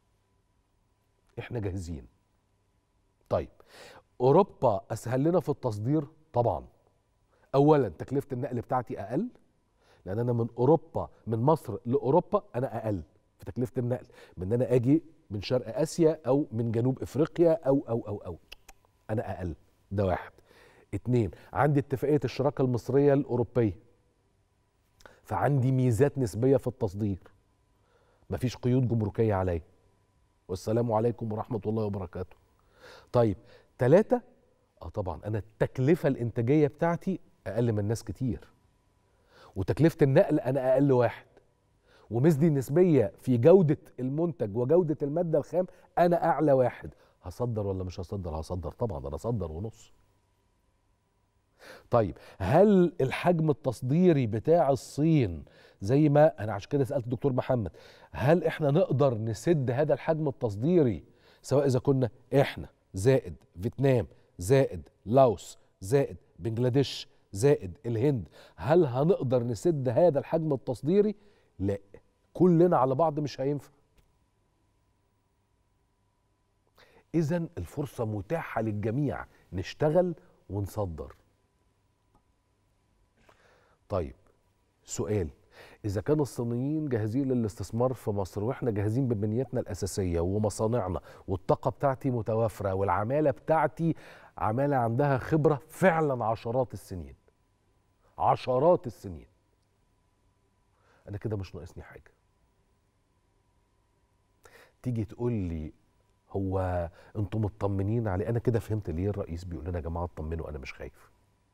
احنا جاهزين طيب اوروبا اسهل لنا في التصدير طبعا اولا تكلفه النقل بتاعتي اقل لان انا من اوروبا من مصر لاوروبا انا اقل في تكلفه النقل من ان انا اجي من شرق اسيا او من جنوب افريقيا او او او او انا اقل ده واحد اتنين عندي اتفاقيه الشراكه المصريه الاوروبيه فعندي ميزات نسبيه في التصدير مفيش قيود جمركيه عليا والسلام عليكم ورحمه الله وبركاته طيب ثلاثة اه طبعا انا التكلفه الانتاجيه بتاعتي اقل من ناس كتير وتكلفه النقل انا اقل واحد ومزدي النسبيه في جوده المنتج وجوده الماده الخام انا اعلى واحد هصدر ولا مش هصدر هصدر طبعا انا اصدر ونص طيب هل الحجم التصديري بتاع الصين زي ما انا عشان كده سالت الدكتور محمد هل احنا نقدر نسد هذا الحجم التصديري سواء اذا كنا احنا زائد فيتنام زائد لاوس زائد بنجلاديش زائد الهند هل هنقدر نسد هذا الحجم التصديري لا كلنا على بعض مش هينفع اذا الفرصه متاحه للجميع نشتغل ونصدر طيب سؤال إذا كان الصينيين جاهزين للاستثمار في مصر وإحنا جاهزين ببنيتنا الأساسية ومصانعنا والطاقة بتاعتي متوافرة والعمالة بتاعتي عمالة عندها خبرة فعلا عشرات السنين عشرات السنين أنا كده مش ناقصني حاجة تيجي تقول لي هو انتم مطمنين عليه انا كده فهمت ليه الرئيس بيقول لنا يا جماعه اطمنوا انا مش خايف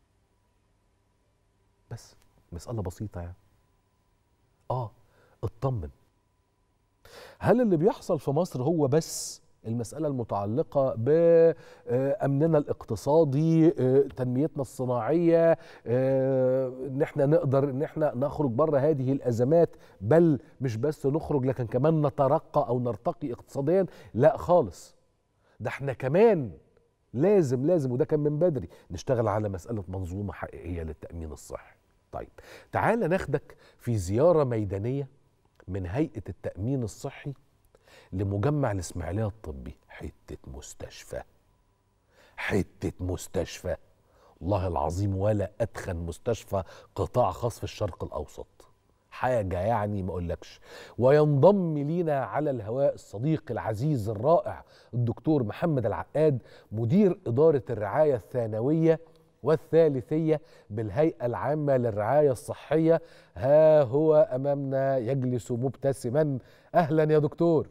بس مساله بسيطه يعني اه اطمن هل اللي بيحصل في مصر هو بس المسألة المتعلقة بأمننا الاقتصادي تنميتنا الصناعية إن احنا نقدر إن احنا نخرج بره هذه الأزمات بل مش بس نخرج لكن كمان نترقى أو نرتقي اقتصاديا لا خالص ده احنا كمان لازم لازم وده كان من بدري نشتغل على مسألة منظومة حقيقية للتأمين الصحي طيب تعال ناخدك في زيارة ميدانية من هيئة التأمين الصحي لمجمع الإسماعيلية الطبي حتة مستشفى حتة مستشفى والله العظيم ولا أدخن مستشفى قطاع خاص في الشرق الأوسط حاجة يعني ما أقولكش وينضم لينا على الهواء الصديق العزيز الرائع الدكتور محمد العقاد مدير إدارة الرعاية الثانوية والثالثية بالهيئة العامة للرعاية الصحية ها هو أمامنا يجلس مبتسما أهلا يا دكتور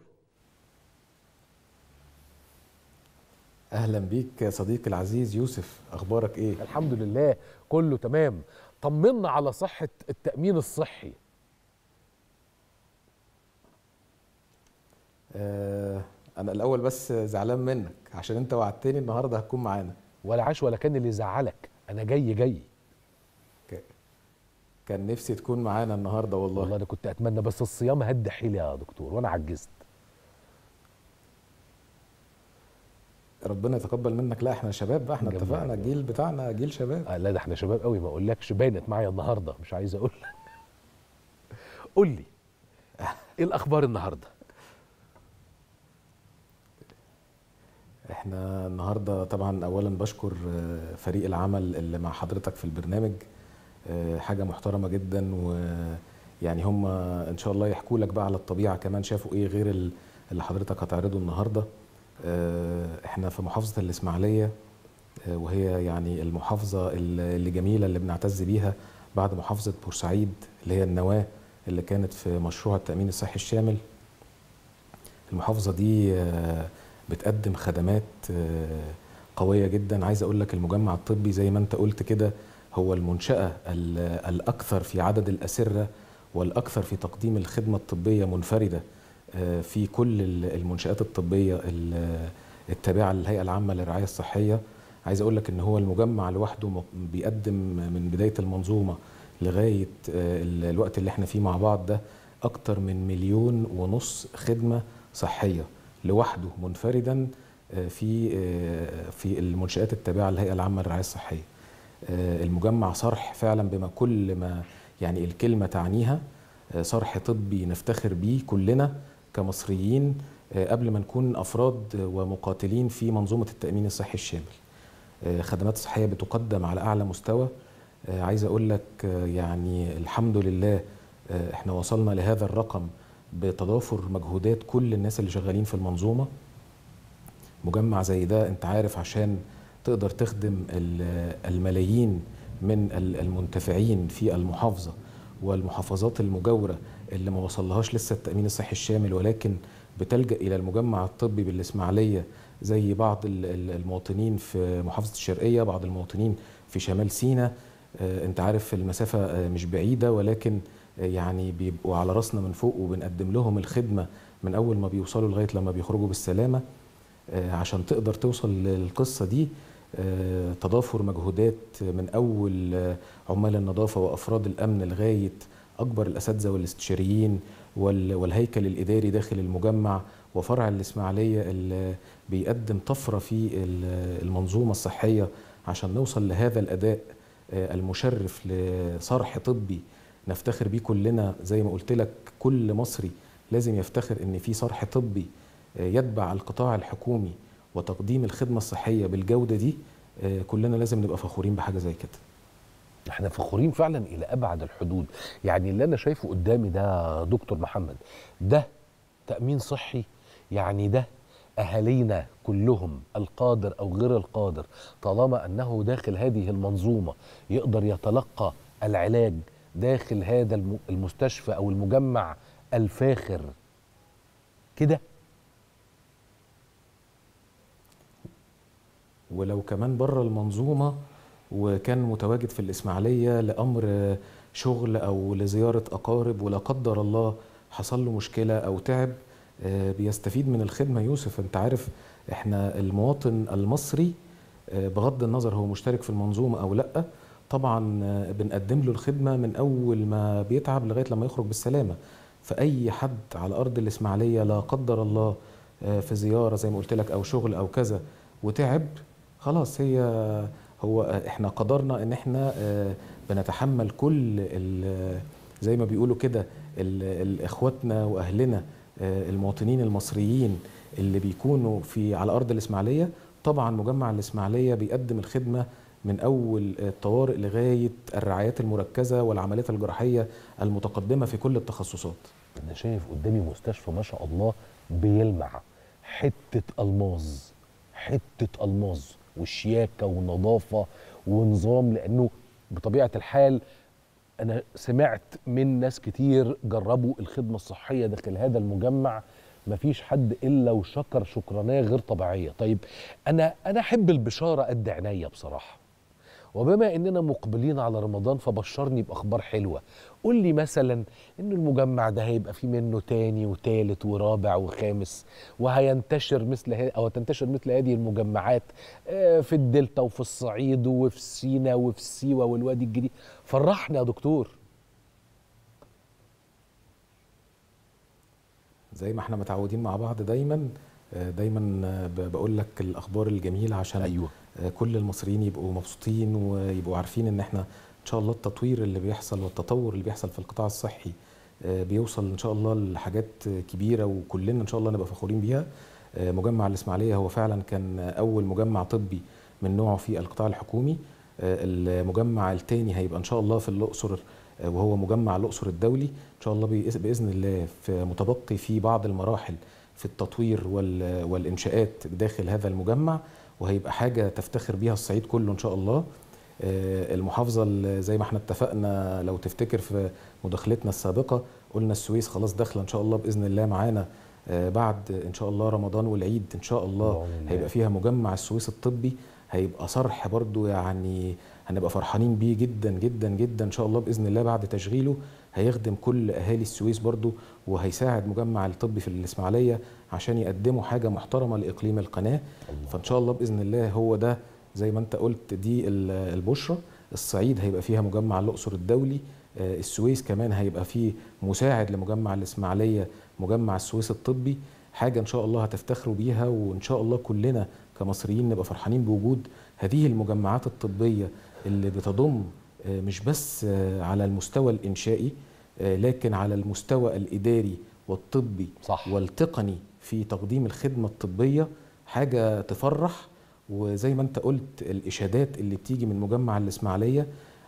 اهلا بيك صديقي العزيز يوسف اخبارك ايه
الحمد لله كله تمام طمنا على صحة التأمين الصحي
آه انا الاول بس زعلان منك عشان انت وعدتني النهارده هتكون معانا
ولا عاش ولا كان اللي زعلك أنا جاي جاي
ك- كان نفسي تكون معانا النهارده والله,
والله أنا كنت أتمنى بس الصيام هد حيلي يا دكتور وأنا عجزت
ربنا يتقبل منك لا احنا شباب بقى احنا
جميل.
اتفقنا الجيل بتاعنا جيل شباب
آه لا ده احنا شباب قوي ما اقولكش بانت معايا النهارده مش عايز اقول لك قول لي ايه الاخبار النهارده
احنا النهارده طبعا اولا بشكر آه، فريق العمل اللي مع حضرتك في البرنامج آه، حاجه محترمه جدا ويعني هم ان شاء الله يحكوا لك بقى على الطبيعه كمان شافوا ايه غير ال- اللي حضرتك هتعرضه النهارده آه، احنا في محافظه الاسماعيليه آه، وهي يعني المحافظه اللي اللي جميله اللي بنعتز بيها بعد محافظه بورسعيد اللي هي النواه اللي كانت في مشروع التامين الصحي الشامل المحافظه دي آه، بتقدم خدمات آه، قويه جدا عايز اقول لك المجمع الطبي زي ما انت قلت كده هو المنشاه ال- الاكثر في عدد الاسره والاكثر في تقديم الخدمه الطبيه منفرده آه، في كل ال- المنشات الطبيه ال- التابعه للهيئه العامه للرعايه الصحيه عايز اقول لك ان هو المجمع لوحده م- بيقدم من بدايه المنظومه لغايه آه، ال- الوقت اللي احنا فيه مع بعض ده اكتر من مليون ونص خدمه صحيه لوحده منفردا آه، في آه، في المنشات التابعه للهيئه العامه للرعايه الصحيه آه، المجمع صرح فعلا بما كل ما يعني الكلمه تعنيها آه، صرح طبي نفتخر بيه كلنا كمصريين آه، قبل ما نكون افراد ومقاتلين في منظومه التامين الصحي الشامل آه، خدمات صحيه بتقدم على اعلى مستوى آه، عايز اقول لك آه، يعني الحمد لله آه، احنا وصلنا لهذا الرقم بتضافر مجهودات كل الناس اللي شغالين في المنظومه مجمع زي ده انت عارف عشان تقدر تخدم ال- الملايين من ال- المنتفعين في المحافظه والمحافظات المجاوره اللي ما وصلهاش لسه التامين الصحي الشامل ولكن بتلجا الى المجمع الطبي بالاسماعيليه زي بعض ال- ال- المواطنين في محافظه الشرقيه بعض المواطنين في شمال سيناء آه، انت عارف المسافه آه، مش بعيده ولكن آه، يعني بيبقوا على راسنا من فوق وبنقدم لهم الخدمه من اول ما بيوصلوا لغايه لما بيخرجوا بالسلامه آه، عشان تقدر توصل للقصه دي آه، تضافر مجهودات من اول آه، عمال النظافه وافراد الامن لغايه اكبر الاساتذه والاستشاريين وال- والهيكل الاداري داخل المجمع وفرع الاسماعيليه اللي بيقدم طفره في ال- المنظومه الصحيه عشان نوصل لهذا الاداء آه، المشرف لصرح طبي نفتخر بيه كلنا زي ما قلت لك كل مصري لازم يفتخر ان في صرح طبي آه، يتبع القطاع الحكومي وتقديم الخدمه الصحيه بالجوده دي آه، كلنا لازم نبقى فخورين بحاجه زي كده
احنا فخورين فعلا الى ابعد الحدود يعني اللي انا شايفه قدامي ده دكتور محمد ده تامين صحي يعني ده اهالينا كلهم القادر او غير القادر طالما انه داخل هذه المنظومه يقدر يتلقى العلاج داخل هذا الم- المستشفى او المجمع الفاخر كده
ولو كمان بره المنظومه وكان متواجد في الاسماعيليه لامر آه، شغل او لزياره اقارب ولا قدر الله حصل له مشكله او تعب آه، بيستفيد من الخدمه يوسف انت عارف احنا المواطن المصري آه، بغض النظر هو مشترك في المنظومه او لا طبعا آه، بنقدم له الخدمه من اول ما بيتعب لغايه لما يخرج بالسلامه فاي حد على ارض الاسماعيليه لا قدر الله آه، في زياره زي ما قلت لك او شغل او كذا وتعب خلاص هي هو احنا قدرنا ان احنا آه، بنتحمل كل ال- زي ما بيقولوا كده ال- ال- اخواتنا واهلنا آه، المواطنين المصريين اللي بيكونوا في على ارض الاسماعيليه طبعا مجمع الاسماعيليه بيقدم الخدمه من اول الطوارئ لغايه الرعايات المركزه والعمليات الجراحيه المتقدمه في كل التخصصات
انا شايف قدامي مستشفى ما شاء الله بيلمع حته الماظ حته الماظ وشياكه ونظافه ونظام لانه بطبيعه الحال انا سمعت من ناس كتير جربوا الخدمه الصحيه داخل هذا المجمع مفيش حد الا وشكر شكرانيه غير طبيعيه طيب انا انا احب البشاره قد عينيا بصراحه وبما اننا مقبلين على رمضان فبشرني باخبار حلوه قول لي مثلا ان المجمع ده هيبقى فيه منه تاني وتالت ورابع وخامس وهينتشر مثل ه... او تنتشر مثل هذه المجمعات آه، في الدلتا وفي الصعيد وفي سينا وفي سيوه والوادي الجديد فرحنا يا دكتور
زي ما احنا متعودين مع بعض دايما آه، دايما آه، ب- بقول لك الاخبار الجميله عشان
ايوه
آه، كل المصريين يبقوا مبسوطين ويبقوا عارفين ان احنا ان شاء الله التطوير اللي بيحصل والتطور اللي بيحصل في القطاع الصحي آه، بيوصل ان شاء الله لحاجات كبيره وكلنا ان شاء الله نبقى فخورين بيها آه، مجمع الاسماعيليه هو فعلا كان اول مجمع طبي من نوعه في القطاع الحكومي آه، المجمع الثاني هيبقى ان شاء الله في الاقصر آه، وهو مجمع الاقصر الدولي ان شاء الله بإذ- باذن الله في متبقي في بعض المراحل في التطوير وال- والانشاءات داخل هذا المجمع وهيبقى حاجه تفتخر بيها الصعيد كله ان شاء الله آه، المحافظه اللي زي ما احنا اتفقنا لو تفتكر في مداخلتنا السابقه قلنا السويس خلاص داخله ان شاء الله باذن الله معانا آه، بعد ان شاء الله رمضان والعيد ان شاء الله
بعون الله.
هيبقى فيها مجمع السويس الطبي هيبقى صرح برضو يعني هنبقى فرحانين بيه جدا جدا جدا ان شاء الله باذن الله بعد تشغيله هيخدم كل اهالي السويس برضو وهيساعد مجمع الطب في الاسماعيليه عشان يقدموا حاجه محترمه لاقليم القناه فان شاء الله باذن الله هو ده زي ما انت قلت دي ال- البشرى الصعيد هيبقى فيها مجمع الاقصر الدولي آه، السويس كمان هيبقى فيه مساعد لمجمع الاسماعيليه مجمع السويس الطبي حاجه ان شاء الله هتفتخروا بيها وان شاء الله كلنا كمصريين نبقى فرحانين بوجود هذه المجمعات الطبيه اللي بتضم آه، مش بس آه، على المستوى الانشائي آه، لكن على المستوى الاداري والطبي
صح
والتقني في تقديم الخدمه الطبيه حاجه تفرح وزي ما انت قلت الاشادات اللي بتيجي من مجمع الاسماعيليه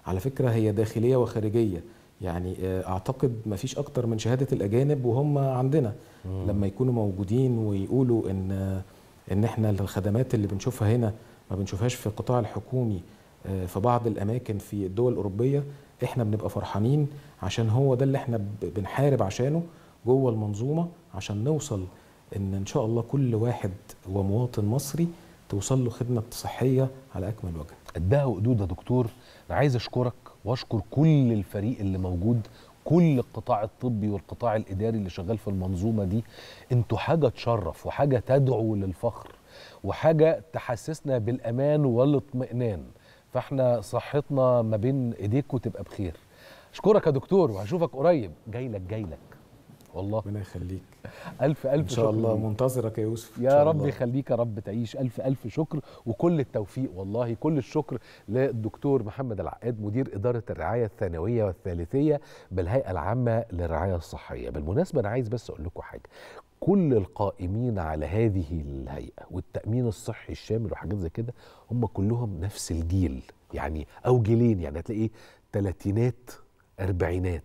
على فكره هي داخليه وخارجيه يعني آه، اعتقد ما فيش اكتر من شهاده الاجانب وهم عندنا لما يكونوا موجودين ويقولوا ان آه، ان احنا الخدمات اللي بنشوفها هنا ما بنشوفهاش في القطاع الحكومي آه، في بعض الاماكن في الدول الاوروبيه احنا بنبقى فرحانين عشان هو ده اللي احنا ب- بنحارب عشانه جوه المنظومه عشان نوصل ان ان شاء الله كل واحد ومواطن مصري توصل له خدمه صحيه على اكمل وجه
قدها وقدود يا دكتور انا عايز اشكرك واشكر كل الفريق اللي موجود كل القطاع الطبي والقطاع الاداري اللي شغال في المنظومه دي انتوا حاجه تشرف وحاجه تدعو للفخر وحاجه تحسسنا بالامان والاطمئنان فاحنا صحتنا ما بين ايديكم تبقى بخير اشكرك يا دكتور وهشوفك قريب جاي لك جاي لك والله
ربنا يخليك
الف الف
ان شاء
شكر
الله
ليك.
منتظرك يا يوسف إن
يا
شاء
رب
الله.
يخليك يا رب تعيش ألف ألف شكر وكل التوفيق والله كل الشكر للدكتور محمد العقاد مدير إدارة الرعاية الثانوية والثالثية بالهيئة العامة للرعاية الصحية بالمناسبة أنا عايز بس أقول لكم حاجة كل القائمين على هذه الهيئة والتأمين الصحي الشامل وحاجات زي كده هم كلهم نفس الجيل يعني أو جيلين يعني هتلاقي تلاتينات أربعينات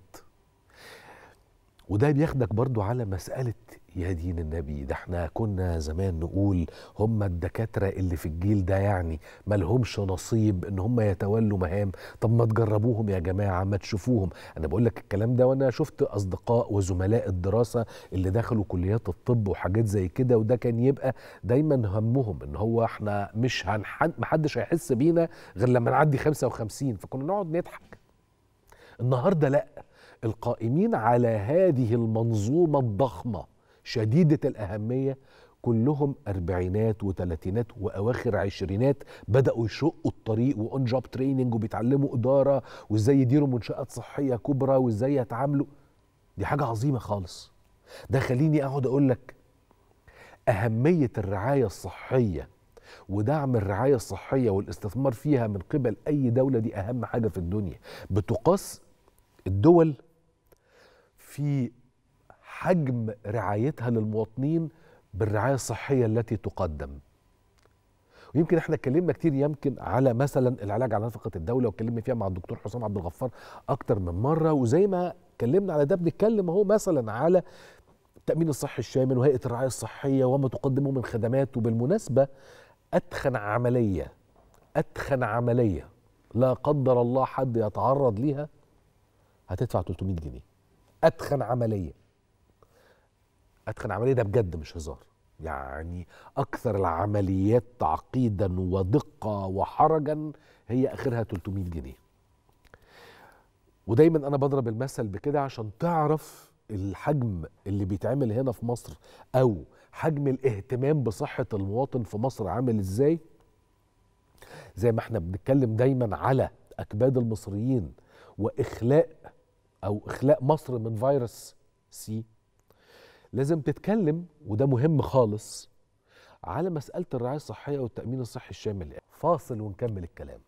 وده بياخدك برضو على مسألة يا دين النبي ده احنا كنا زمان نقول هم الدكاترة اللي في الجيل ده يعني ملهمش نصيب ان هم يتولوا مهام طب ما تجربوهم يا جماعة ما تشوفوهم انا بقول لك الكلام ده وانا شفت اصدقاء وزملاء الدراسة اللي دخلوا كليات الطب وحاجات زي كده وده كان يبقى دايما همهم ان هو احنا مش هنحد محدش هيحس بينا غير لما نعدي 55 فكنا نقعد نضحك النهارده لا القائمين على هذه المنظومه الضخمه شديده الاهميه كلهم اربعينات وثلاثينات واواخر عشرينات بداوا يشقوا الطريق واون جوب تريننج وبيتعلموا اداره وازاي يديروا منشات صحيه كبرى وازاي يتعاملوا دي حاجه عظيمه خالص ده خليني اقعد اقول لك اهميه الرعايه الصحيه ودعم الرعايه الصحيه والاستثمار فيها من قبل اي دوله دي اهم حاجه في الدنيا بتقاس الدول في حجم رعايتها للمواطنين بالرعايه الصحيه التي تقدم ويمكن احنا اتكلمنا كتير يمكن على مثلا العلاج على نفقه الدوله واتكلمنا فيها مع الدكتور حسام عبد الغفار اكتر من مره وزي ما اتكلمنا على ده بنتكلم اهو مثلا على التامين الصحي الشامل وهيئه الرعايه الصحيه وما تقدمه من خدمات وبالمناسبه اتخن عمليه اتخن عمليه لا قدر الله حد يتعرض ليها هتدفع 300 جنيه اتخن عمليه اتخن عمليه ده بجد مش هزار يعني اكثر العمليات تعقيدا ودقه وحرجا هي اخرها 300 جنيه ودايما انا بضرب المثل بكده عشان تعرف الحجم اللي بيتعمل هنا في مصر او حجم الاهتمام بصحه المواطن في مصر عامل ازاي زي ما احنا بنتكلم دايما على اكباد المصريين واخلاء او اخلاء مصر من فيروس سي لازم تتكلم وده مهم خالص على مساله الرعايه الصحيه والتامين الصحي الشامل فاصل ونكمل الكلام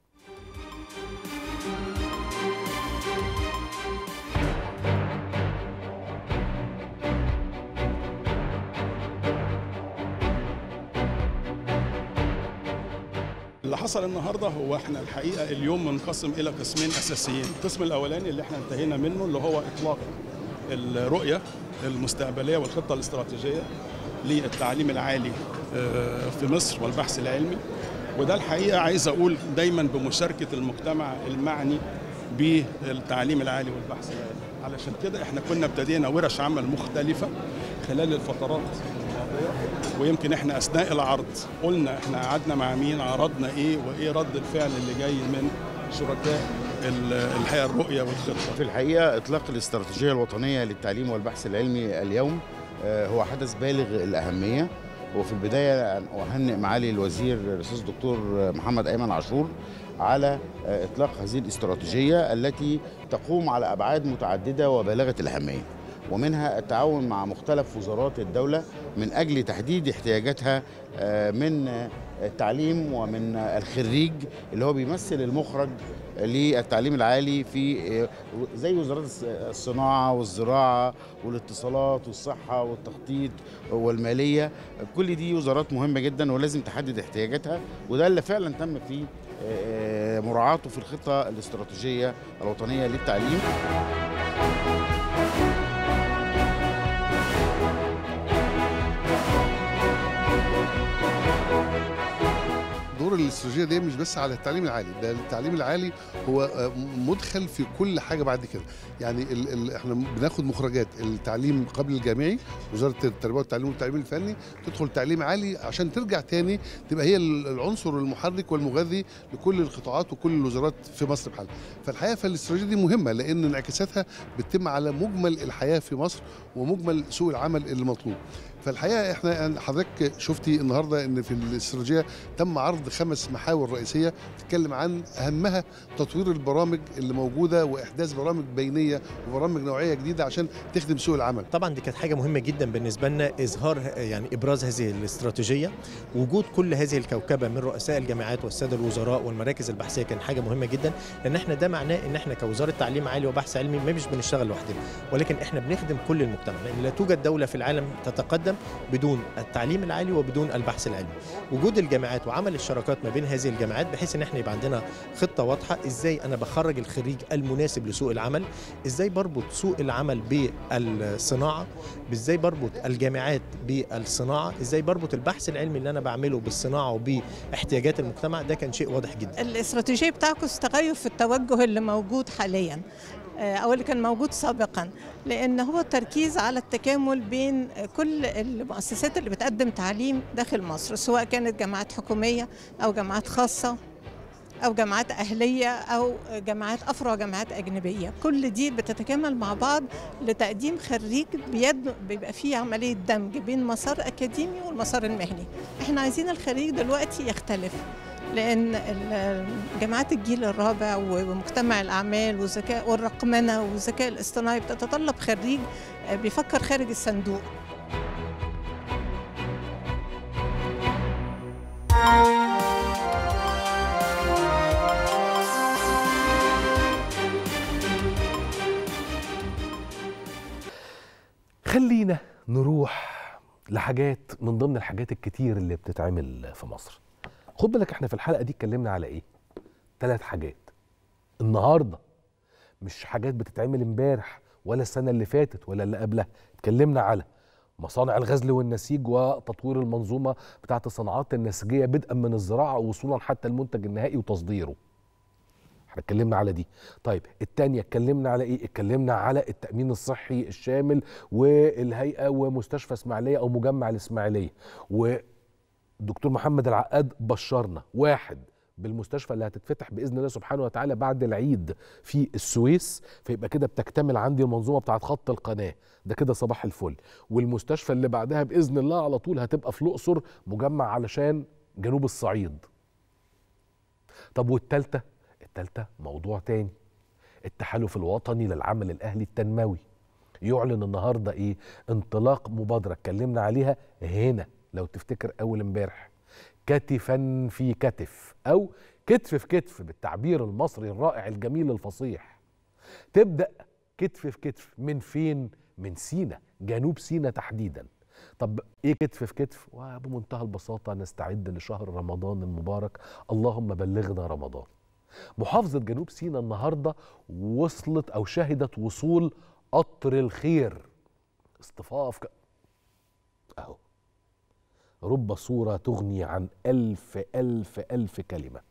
اللي حصل النهارده هو احنا الحقيقه اليوم منقسم الى قسمين اساسيين، القسم الاولاني اللي احنا انتهينا منه اللي هو اطلاق الرؤيه المستقبليه والخطه الاستراتيجيه للتعليم العالي آه، في مصر والبحث العلمي وده الحقيقه عايز اقول دايما بمشاركه المجتمع المعني بالتعليم العالي والبحث العلمي علشان كده احنا كنا ابتدينا ورش عمل مختلفه خلال الفترات الماضيه ويمكن احنا اثناء العرض قلنا احنا قعدنا مع مين عرضنا ايه وايه رد الفعل اللي جاي من شركاء ال- الحقيقه الرؤيه والخطه
في الحقيقة إطلاق الاستراتيجية الوطنية للتعليم والبحث العلمي اليوم آه، هو حدث بالغ الأهمية وفي البداية أن أهنئ معالي الوزير الأستاذ الدكتور محمد أيمن عاشور على آه، إطلاق هذه الاستراتيجية التي تقوم على أبعاد متعددة وبالغة الأهمية ومنها التعاون مع مختلف وزارات الدولة من أجل تحديد احتياجاتها آه، من آه، التعليم ومن آه، الخريج اللي هو بيمثل المخرج للتعليم العالي في زي وزارات الصناعه والزراعه والاتصالات والصحه والتخطيط والماليه كل دي وزارات مهمه جدا ولازم تحدد احتياجاتها وده اللي فعلا تم فيه مراعاته في الخطه الاستراتيجيه الوطنيه للتعليم
دور الاستراتيجيه دي مش بس على التعليم العالي ده التعليم العالي هو مدخل في كل حاجه بعد كده يعني ال ال احنا بناخد مخرجات التعليم قبل الجامعي وزاره التربيه والتعليم والتعليم الفني تدخل تعليم عالي عشان ترجع تاني تبقى هي العنصر المحرك والمغذي لكل القطاعات وكل الوزارات في مصر بحالها فالحقيقه فالاستراتيجيه دي مهمه لان انعكاساتها بتتم على مجمل الحياه في مصر ومجمل سوق العمل المطلوب فالحقيقه احنا حضرتك شفتي النهارده ان في الاستراتيجيه تم عرض خمس محاور رئيسيه تتكلم عن اهمها تطوير البرامج اللي موجوده واحداث برامج بينيه وبرامج نوعيه جديده عشان تخدم سوق العمل.
طبعا دي كانت حاجه مهمه جدا بالنسبه لنا اظهار يعني ابراز هذه الاستراتيجيه وجود كل هذه الكوكبه من رؤساء الجامعات والساده الوزراء والمراكز البحثيه كان حاجه مهمه جدا لان احنا ده معناه ان احنا كوزاره تعليم عالي وبحث علمي ما مش بنشتغل لوحدنا ولكن احنا بنخدم كل المجتمع لان لا توجد دوله في العالم تتقدم بدون التعليم العالي وبدون البحث العلمي وجود الجامعات وعمل الشراكات ما بين هذه الجامعات بحيث ان احنا يبقى عندنا خطه واضحه ازاي انا بخرج الخريج المناسب لسوق العمل ازاي بربط سوق العمل بالصناعه ازاي بربط الجامعات بالصناعه ازاي بربط البحث العلمي اللي انا بعمله بالصناعه وباحتياجات المجتمع ده كان شيء واضح جدا
الاستراتيجيه بتاعكم تغير في التوجه اللي موجود حاليا او اللي كان موجود سابقا لان هو التركيز على التكامل بين كل المؤسسات اللي بتقدم تعليم داخل مصر سواء كانت جامعات حكوميه او جامعات خاصه او جامعات اهليه او جامعات افرع جامعات اجنبيه كل دي بتتكامل مع بعض لتقديم خريج بيد بيبقى فيه عمليه دمج بين مسار اكاديمي والمسار المهني احنا عايزين الخريج دلوقتي يختلف لان جامعات الجيل الرابع ومجتمع الاعمال والذكاء والرقمنه والذكاء الاصطناعي بتتطلب خريج بيفكر خارج الصندوق
خلينا نروح لحاجات من ضمن الحاجات الكتير اللي بتتعمل في مصر خد بالك احنا في الحلقه دي اتكلمنا على ايه ثلاث حاجات النهارده مش حاجات بتتعمل امبارح ولا السنه اللي فاتت ولا اللي قبلها اتكلمنا على مصانع الغزل والنسيج وتطوير المنظومه بتاعه الصناعات النسيجيه بدءا من الزراعه ووصولا حتى المنتج النهائي وتصديره احنا اتكلمنا على دي طيب التانية اتكلمنا على ايه اتكلمنا على التأمين الصحي الشامل والهيئة ومستشفى اسماعيلية او مجمع الاسماعيلية ودكتور محمد العقاد بشرنا واحد بالمستشفى اللي هتتفتح باذن الله سبحانه وتعالى بعد العيد في السويس فيبقى كده بتكتمل عندي المنظومه بتاعت خط القناه ده كده صباح الفل والمستشفى اللي بعدها باذن الله على طول هتبقى في الاقصر مجمع علشان جنوب الصعيد طب والتالتة التالتة موضوع تاني التحالف الوطني للعمل الاهلي التنموي يعلن النهارده ايه انطلاق مبادره اتكلمنا عليها هنا لو تفتكر اول امبارح كتفا في كتف او كتف في كتف بالتعبير المصري الرائع الجميل الفصيح تبدا كتف في كتف من فين من سينا جنوب سينا تحديدا طب ايه كتف في كتف وبمنتهى البساطه نستعد لشهر رمضان المبارك اللهم بلغنا رمضان محافظه جنوب سينا النهارده وصلت او شهدت وصول قطر الخير اصطفاف ك... اهو رب صورة تغني عن ألف ألف ألف كلمة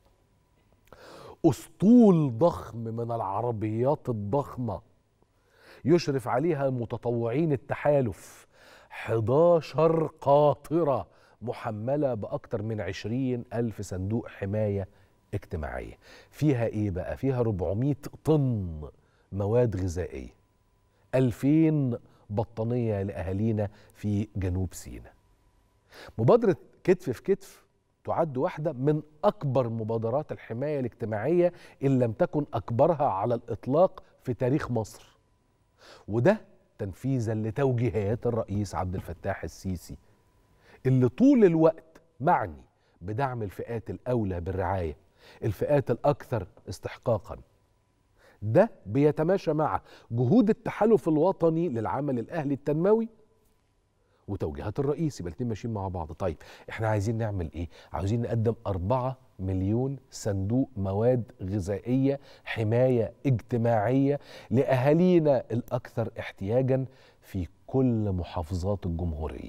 أسطول ضخم من العربيات الضخمة يشرف عليها متطوعين التحالف 11 قاطرة محملة بأكثر من 20 ألف صندوق حماية اجتماعية فيها إيه بقى؟ فيها 400 طن مواد غذائية 2000 بطانية لأهالينا في جنوب سيناء مبادرة كتف في كتف تعد واحدة من أكبر مبادرات الحماية الاجتماعية إن لم تكن أكبرها على الإطلاق في تاريخ مصر وده تنفيذا لتوجيهات الرئيس عبد الفتاح السيسي اللي طول الوقت معني بدعم الفئات الأولى بالرعاية الفئات الاكثر استحقاقا ده بيتماشى مع جهود التحالف الوطني للعمل الاهلي التنموي وتوجيهات الرئيس يبقى الاثنين ماشيين مع بعض طيب احنا عايزين نعمل ايه عاوزين نقدم أربعة مليون صندوق مواد غذائية حماية اجتماعية لأهالينا الأكثر احتياجا في كل محافظات الجمهورية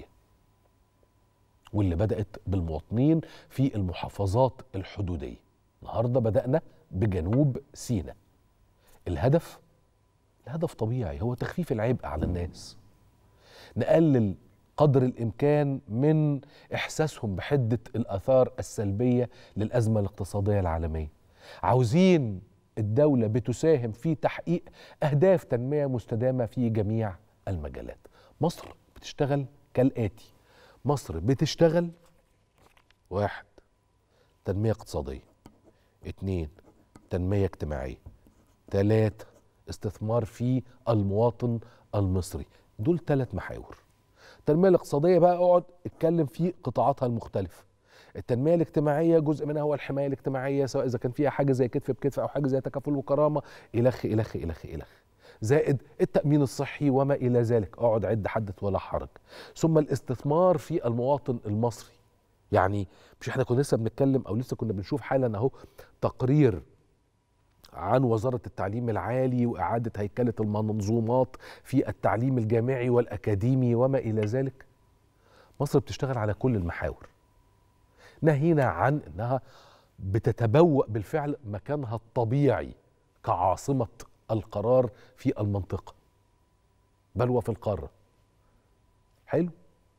واللي بدأت بالمواطنين في المحافظات الحدودية النهاردة بدأنا بجنوب سيناء الهدف الهدف طبيعي هو تخفيف العبء على الناس نقلل قدر الامكان من احساسهم بحده الاثار السلبيه للازمه الاقتصاديه العالميه عاوزين الدوله بتساهم في تحقيق اهداف تنميه مستدامه في جميع المجالات مصر بتشتغل كالاتي مصر بتشتغل واحد تنميه اقتصاديه اتنين تنميه اجتماعيه تلاتة استثمار في المواطن المصري دول ثلاث محاور التنميه الاقتصاديه بقى اقعد اتكلم في قطاعاتها المختلفه التنميه الاجتماعيه جزء منها هو الحمايه الاجتماعيه سواء اذا كان فيها حاجه زي كتف بكتف او حاجه زي تكافل وكرامه الخ الخ الخ الخ زائد التامين الصحي وما الى ذلك اقعد عد حدث ولا حرج ثم الاستثمار في المواطن المصري يعني مش احنا كنا لسه بنتكلم او لسه كنا بنشوف حالا اهو تقرير عن وزارة التعليم العالي وإعادة هيكلة المنظومات في التعليم الجامعي والأكاديمي وما إلى ذلك مصر بتشتغل على كل المحاور ناهينا عن أنها بتتبوأ بالفعل مكانها الطبيعي كعاصمة القرار في المنطقة بل وفي القارة حلو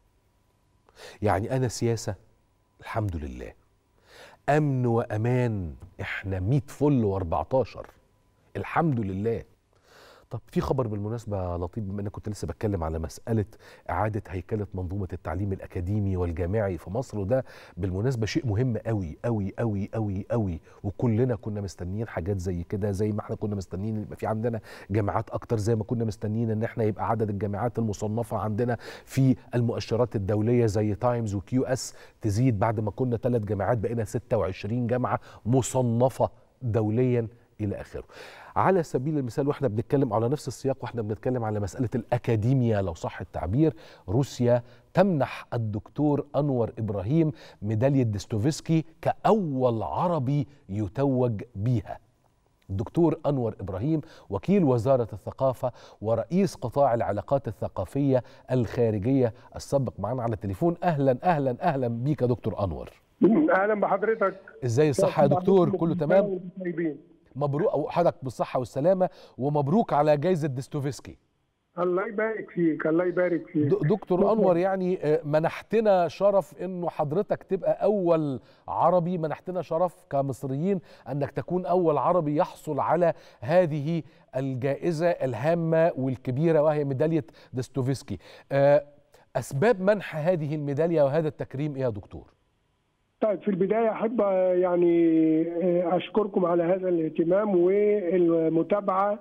يعني أنا سياسة الحمد لله امن وامان احنا 100 فل و14 الحمد لله طب في خبر بالمناسبة لطيف بما اني كنت لسه بتكلم على مسألة إعادة هيكلة منظومة التعليم الأكاديمي والجامعي في مصر وده بالمناسبة شيء مهم قوي قوي قوي قوي قوي وكلنا كنا مستنيين حاجات زي كده زي ما احنا كنا مستنيين يبقى في عندنا جامعات أكتر زي ما كنا مستنيين إن احنا يبقى عدد الجامعات المصنفة عندنا في المؤشرات الدولية زي تايمز وكيو اس تزيد بعد ما كنا ثلاث جامعات بقينا 26 جامعة مصنفة دوليا إلى آخره على سبيل المثال واحنا بنتكلم على نفس السياق واحنا بنتكلم على مسألة الأكاديمية لو صح التعبير روسيا تمنح الدكتور أنور إبراهيم ميدالية ديستوفسكي كأول عربي يتوج بيها الدكتور أنور إبراهيم وكيل وزارة الثقافة ورئيس قطاع العلاقات الثقافية الخارجية السابق معنا على التليفون أهلا أهلا أهلا بيك يا دكتور أنور
اهلا بحضرتك
ازاي الصحة يا دكتور كله تمام
طيبين
مبروك أو حضرتك بالصحة والسلامة ومبروك على جائزة ديستوفسكي
الله يبارك فيك الله يبارك فيك
د- دكتور انور يعني آه، منحتنا شرف انه حضرتك تبقى اول عربي منحتنا شرف كمصريين انك تكون اول عربي يحصل على هذه الجائزه الهامه والكبيره وهي ميداليه ديستوفسكي آه، اسباب منح هذه الميداليه وهذا التكريم ايه يا دكتور
طيب في البدايه احب يعني اشكركم على هذا الاهتمام والمتابعه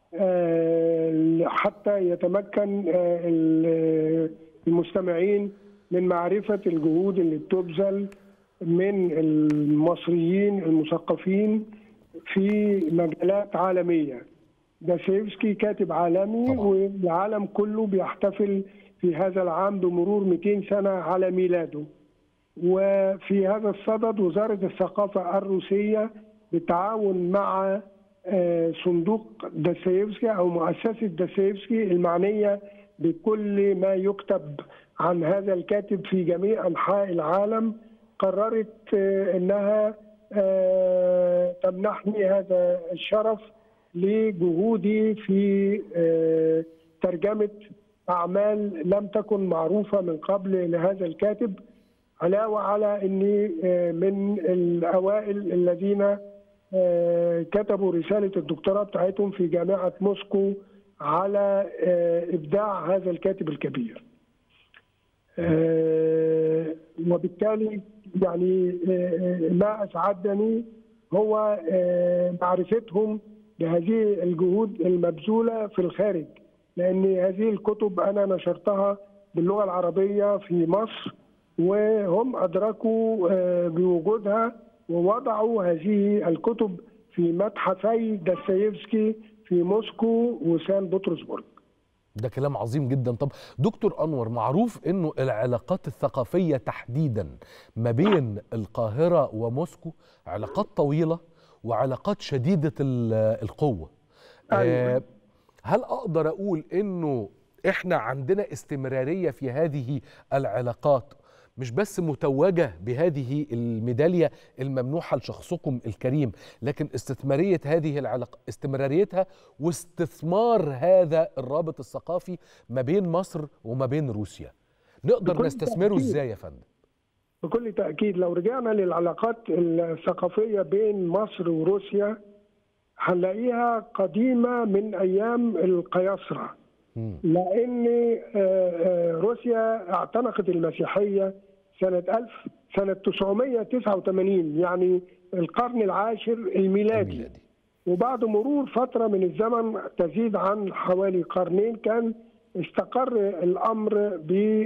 آه، حتى يتمكن آه، ال- المستمعين من معرفه الجهود اللي بتبذل من المصريين المثقفين في مجالات عالميه داستويفسكي كاتب عالمي
طبعا.
والعالم كله بيحتفل في هذا العام بمرور 200 سنه على ميلاده وفي هذا الصدد وزارة الثقافة الروسية بالتعاون مع آه، صندوق داستويفسكي أو مؤسسة داستويفسكي المعنية بكل ما يكتب عن هذا الكاتب في جميع أنحاء العالم قررت آه، أنها آه، تمنحني هذا الشرف لجهودي في آه، ترجمة أعمال لم تكن معروفة من قبل لهذا الكاتب علاوة على أني آه، من الأوائل الذين آه، كتبوا رسالة الدكتوراه بتاعتهم في جامعة موسكو على آه، إبداع هذا الكاتب الكبير آه، وبالتالي يعني آه، ما أسعدني هو آه، معرفتهم بهذه الجهود المبذولة في الخارج لأن هذه الكتب أنا نشرتها باللغة العربية في مصر وهم أدركوا آه، بوجودها ووضعوا هذه الكتب في متحفي داستايفسكي في موسكو وسان بطرسبرغ
ده كلام عظيم جدا طب دكتور انور معروف انه العلاقات الثقافيه تحديدا ما بين القاهره وموسكو علاقات طويله وعلاقات شديده ال- القوه
أيوة.
آه، هل اقدر اقول انه احنا عندنا استمراريه في هذه العلاقات مش بس متوجه بهذه الميداليه الممنوحه لشخصكم الكريم لكن استثماريه هذه العلاقه استمراريتها واستثمار هذا الرابط الثقافي ما بين مصر وما بين روسيا نقدر
بكل
نستثمره
تأكيد.
ازاي يا فندم
بكل تأكيد لو رجعنا للعلاقات الثقافية بين مصر وروسيا هنلاقيها قديمة من أيام القياصرة
مم.
لأن آه، آه، روسيا اعتنقت المسيحية سنة 1000 سنة 989 يعني القرن العاشر الميلادي
الميلادي
وبعد مرور فترة من الزمن تزيد عن حوالي قرنين كان استقر الأمر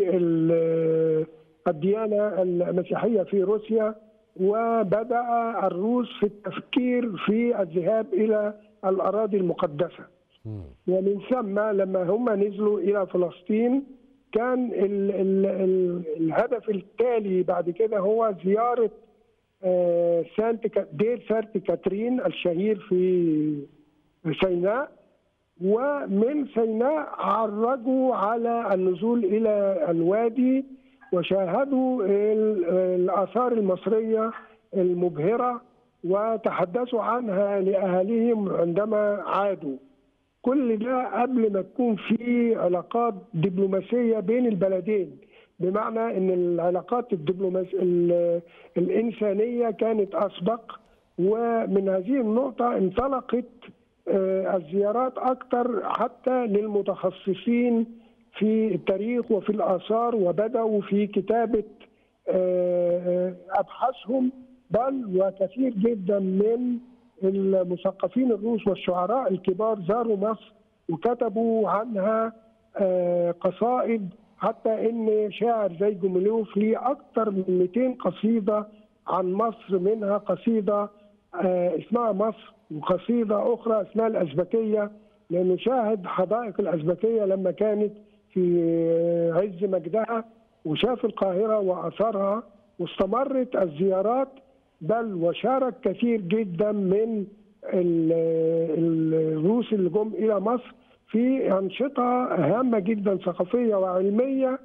بالديانة المسيحية في روسيا وبدأ الروس في التفكير في الذهاب إلى الأراضي المقدسة
مم.
ومن ثم لما هم نزلوا إلى فلسطين كان ال ال ال الهدف التالي بعد كده هو زيارة آه، سانت كا- دير سانت كاترين الشهير في سيناء ومن سيناء عرجوا على النزول إلى الوادي وشاهدوا ال- الآثار المصرية المبهرة وتحدثوا عنها لأهاليهم عندما عادوا كل ده قبل ما تكون في علاقات دبلوماسيه بين البلدين بمعنى ان العلاقات الدبلوماس ال- الانسانيه كانت اسبق ومن هذه النقطه انطلقت آه، الزيارات اكثر حتى للمتخصصين في التاريخ وفي الاثار وبداوا في كتابه آه، آه، ابحاثهم بل وكثير جدا من المثقفين الروس والشعراء الكبار زاروا مصر وكتبوا عنها آه، قصائد حتى ان شاعر زي جوميلوف ليه اكثر من 200 قصيده عن مصر منها قصيده آه، اسمها مصر وقصيده اخرى اسمها الازبكيه لانه شاهد حدائق الازبكيه لما كانت في آه، عز مجدها وشاف القاهره واثارها واستمرت الزيارات بل وشارك كثير جدا من ال- ال- الروس اللي جم الى مصر في انشطه هامه جدا ثقافيه وعلميه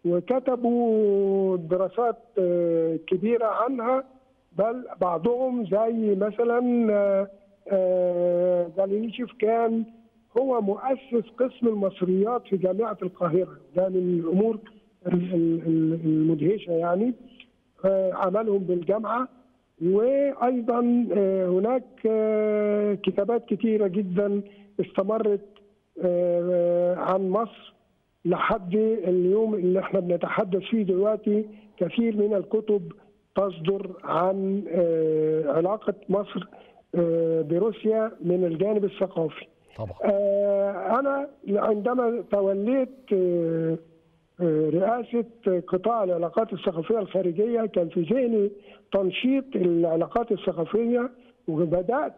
وكتبوا دراسات آه، كبيره عنها بل بعضهم زي مثلا آه، آه، جالينيشيف كان هو مؤسس قسم المصريات في جامعه القاهره ده من الامور ال- ال- ال- المدهشه يعني آه، عملهم بالجامعه وايضا آه، هناك آه، كتابات كثيره جدا استمرت آه، عن مصر لحد اليوم اللي احنا بنتحدث فيه دلوقتي كثير من الكتب تصدر عن آه، علاقه مصر آه، بروسيا من الجانب الثقافي.
طبعا
آه، أنا عندما توليت آه، آه، رئاسة قطاع العلاقات الثقافية الخارجية كان في ذهني تنشيط العلاقات الثقافية وبدأت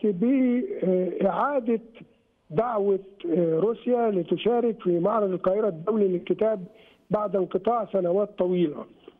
بإعادة دعوة آه، روسيا لتشارك في معرض القاهرة الدولي للكتاب بعد انقطاع سنوات طويلة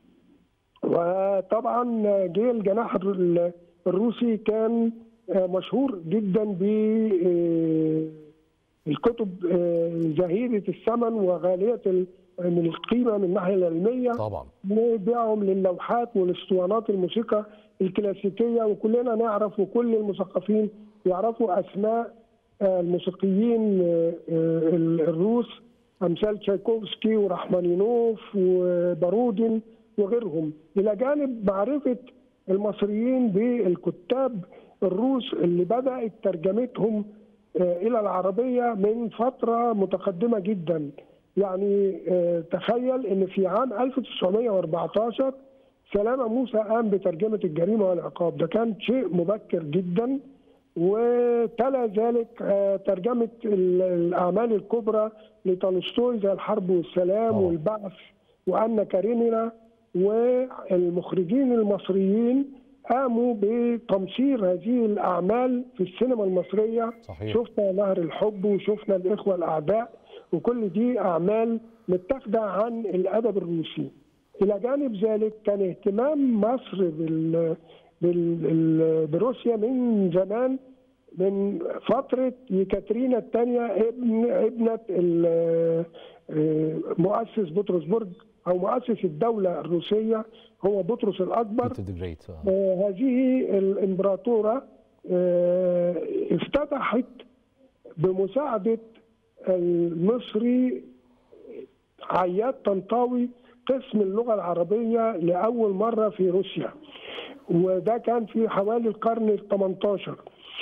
وطبعا جه الجناح الر- الروسي كان آه، مشهور جدا ب آه، الكتب آه، زهيدة الثمن وغالية ال- من القيمة من الناحية العلمية
طبعا
وبيعهم للوحات والاسطوانات الموسيقى الكلاسيكية وكلنا نعرف وكل المثقفين يعرفوا أسماء آه، الموسيقيين آه، آه، الروس أمثال تشايكوفسكي ورحمانينوف وبارودين وغيرهم إلى جانب معرفة المصريين بالكتاب الروس اللي بدأت ترجمتهم آه، إلى العربية من فترة متقدمة جدا يعني آه، تخيل ان في عام 1914 سلامة موسى قام بترجمة الجريمة والعقاب ده كان شيء مبكر جدا وتلا ذلك آه، ترجمة ال- الأعمال الكبرى لتولستوي زي الحرب والسلام
طبعا.
والبعث وأنا كارينينا والمخرجين المصريين قاموا بتمصير هذه الاعمال في السينما المصريه
صحيح.
شفنا نهر الحب وشفنا الاخوه الاعداء وكل دي اعمال متاخده عن الادب الروسي الى جانب ذلك كان اهتمام مصر بال بال- بروسيا من زمان من فترة يكاترينا الثانية ابن ابنة ال- آه، مؤسس بطرسبرج أو مؤسس الدولة الروسية هو بطرس الأكبر
بيتر ذا جريت آه.
آه، هذه الإمبراطورة آه، افتتحت بمساعدة المصري عياد طنطاوي قسم اللغة العربية لأول مرة في روسيا وده كان في حوالي القرن ال 18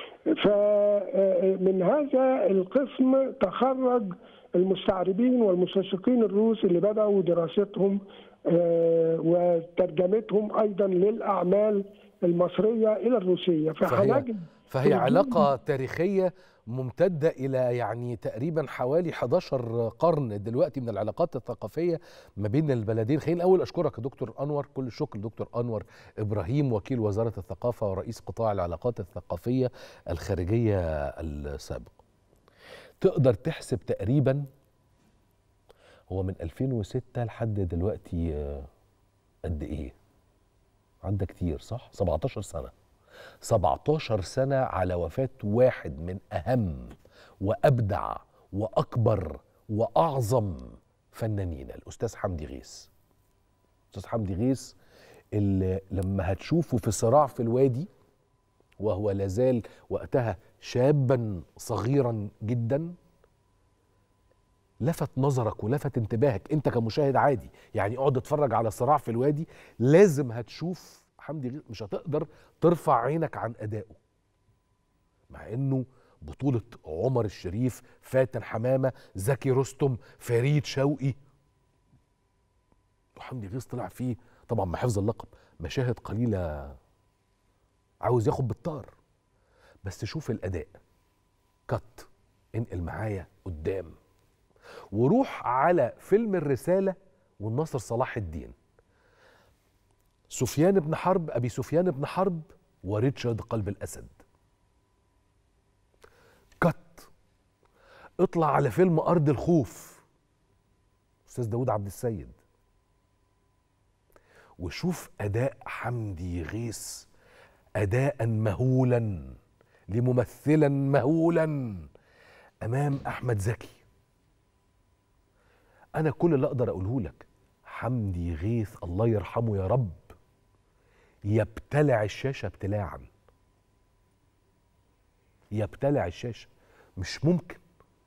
فمن هذا القسم تخرج المستعربين والمستشرقين الروس اللي بدأوا دراستهم آه، وترجمتهم أيضا للأعمال المصرية إلى الروسية
فهي
فهنجد
فهي
في
علاقة تاريخية ممتدة إلى يعني تقريبا حوالي 11 قرن دلوقتي من العلاقات الثقافية ما بين البلدين خليني الأول أشكرك يا دكتور أنور كل الشكر دكتور أنور إبراهيم وكيل وزارة الثقافة ورئيس قطاع العلاقات الثقافية الخارجية السابق تقدر تحسب تقريبا هو من 2006 لحد دلوقتي آه، قد إيه عدى كتير صح 17 سنة 17 سنة على وفاة واحد من أهم وأبدع وأكبر وأعظم فنانين الأستاذ حمدي غيث أستاذ حمدي غيث اللي لما هتشوفه في صراع في الوادي وهو لازال وقتها شابا صغيرا جدا لفت نظرك ولفت انتباهك انت كمشاهد عادي يعني اقعد اتفرج على صراع في الوادي لازم هتشوف حمدي غيث مش هتقدر ترفع عينك عن ادائه مع انه بطولة عمر الشريف فاتن حمامة زكي رستم فريد شوقي وحمدي غيث طلع فيه طبعا مع حفظ اللقب مشاهد قليلة عاوز ياخد بالطار بس شوف الأداء كت انقل معايا قدام وروح على فيلم الرسالة والناصر صلاح الدين سفيان بن حرب أبي سفيان بن حرب وريتشارد قلب الأسد كت اطلع على فيلم أرض الخوف أستاذ داود عبد السيد وشوف أداء حمدي غيث أداء مهولا لممثلا مهولا أمام أحمد زكي أنا كل اللي أقدر أقوله لك حمدي غيث الله يرحمه يا رب يبتلع الشاشة ابتلاعا يبتلع الشاشة مش ممكن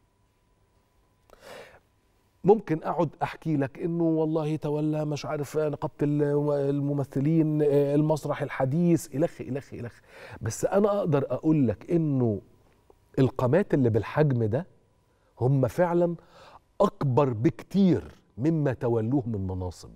ممكن اقعد احكي لك انه والله تولى مش عارف نقابه الممثلين المسرح الحديث الخ الخ الخ بس انا اقدر اقول لك انه القامات اللي بالحجم ده هم فعلا اكبر بكتير مما تولوه من مناصب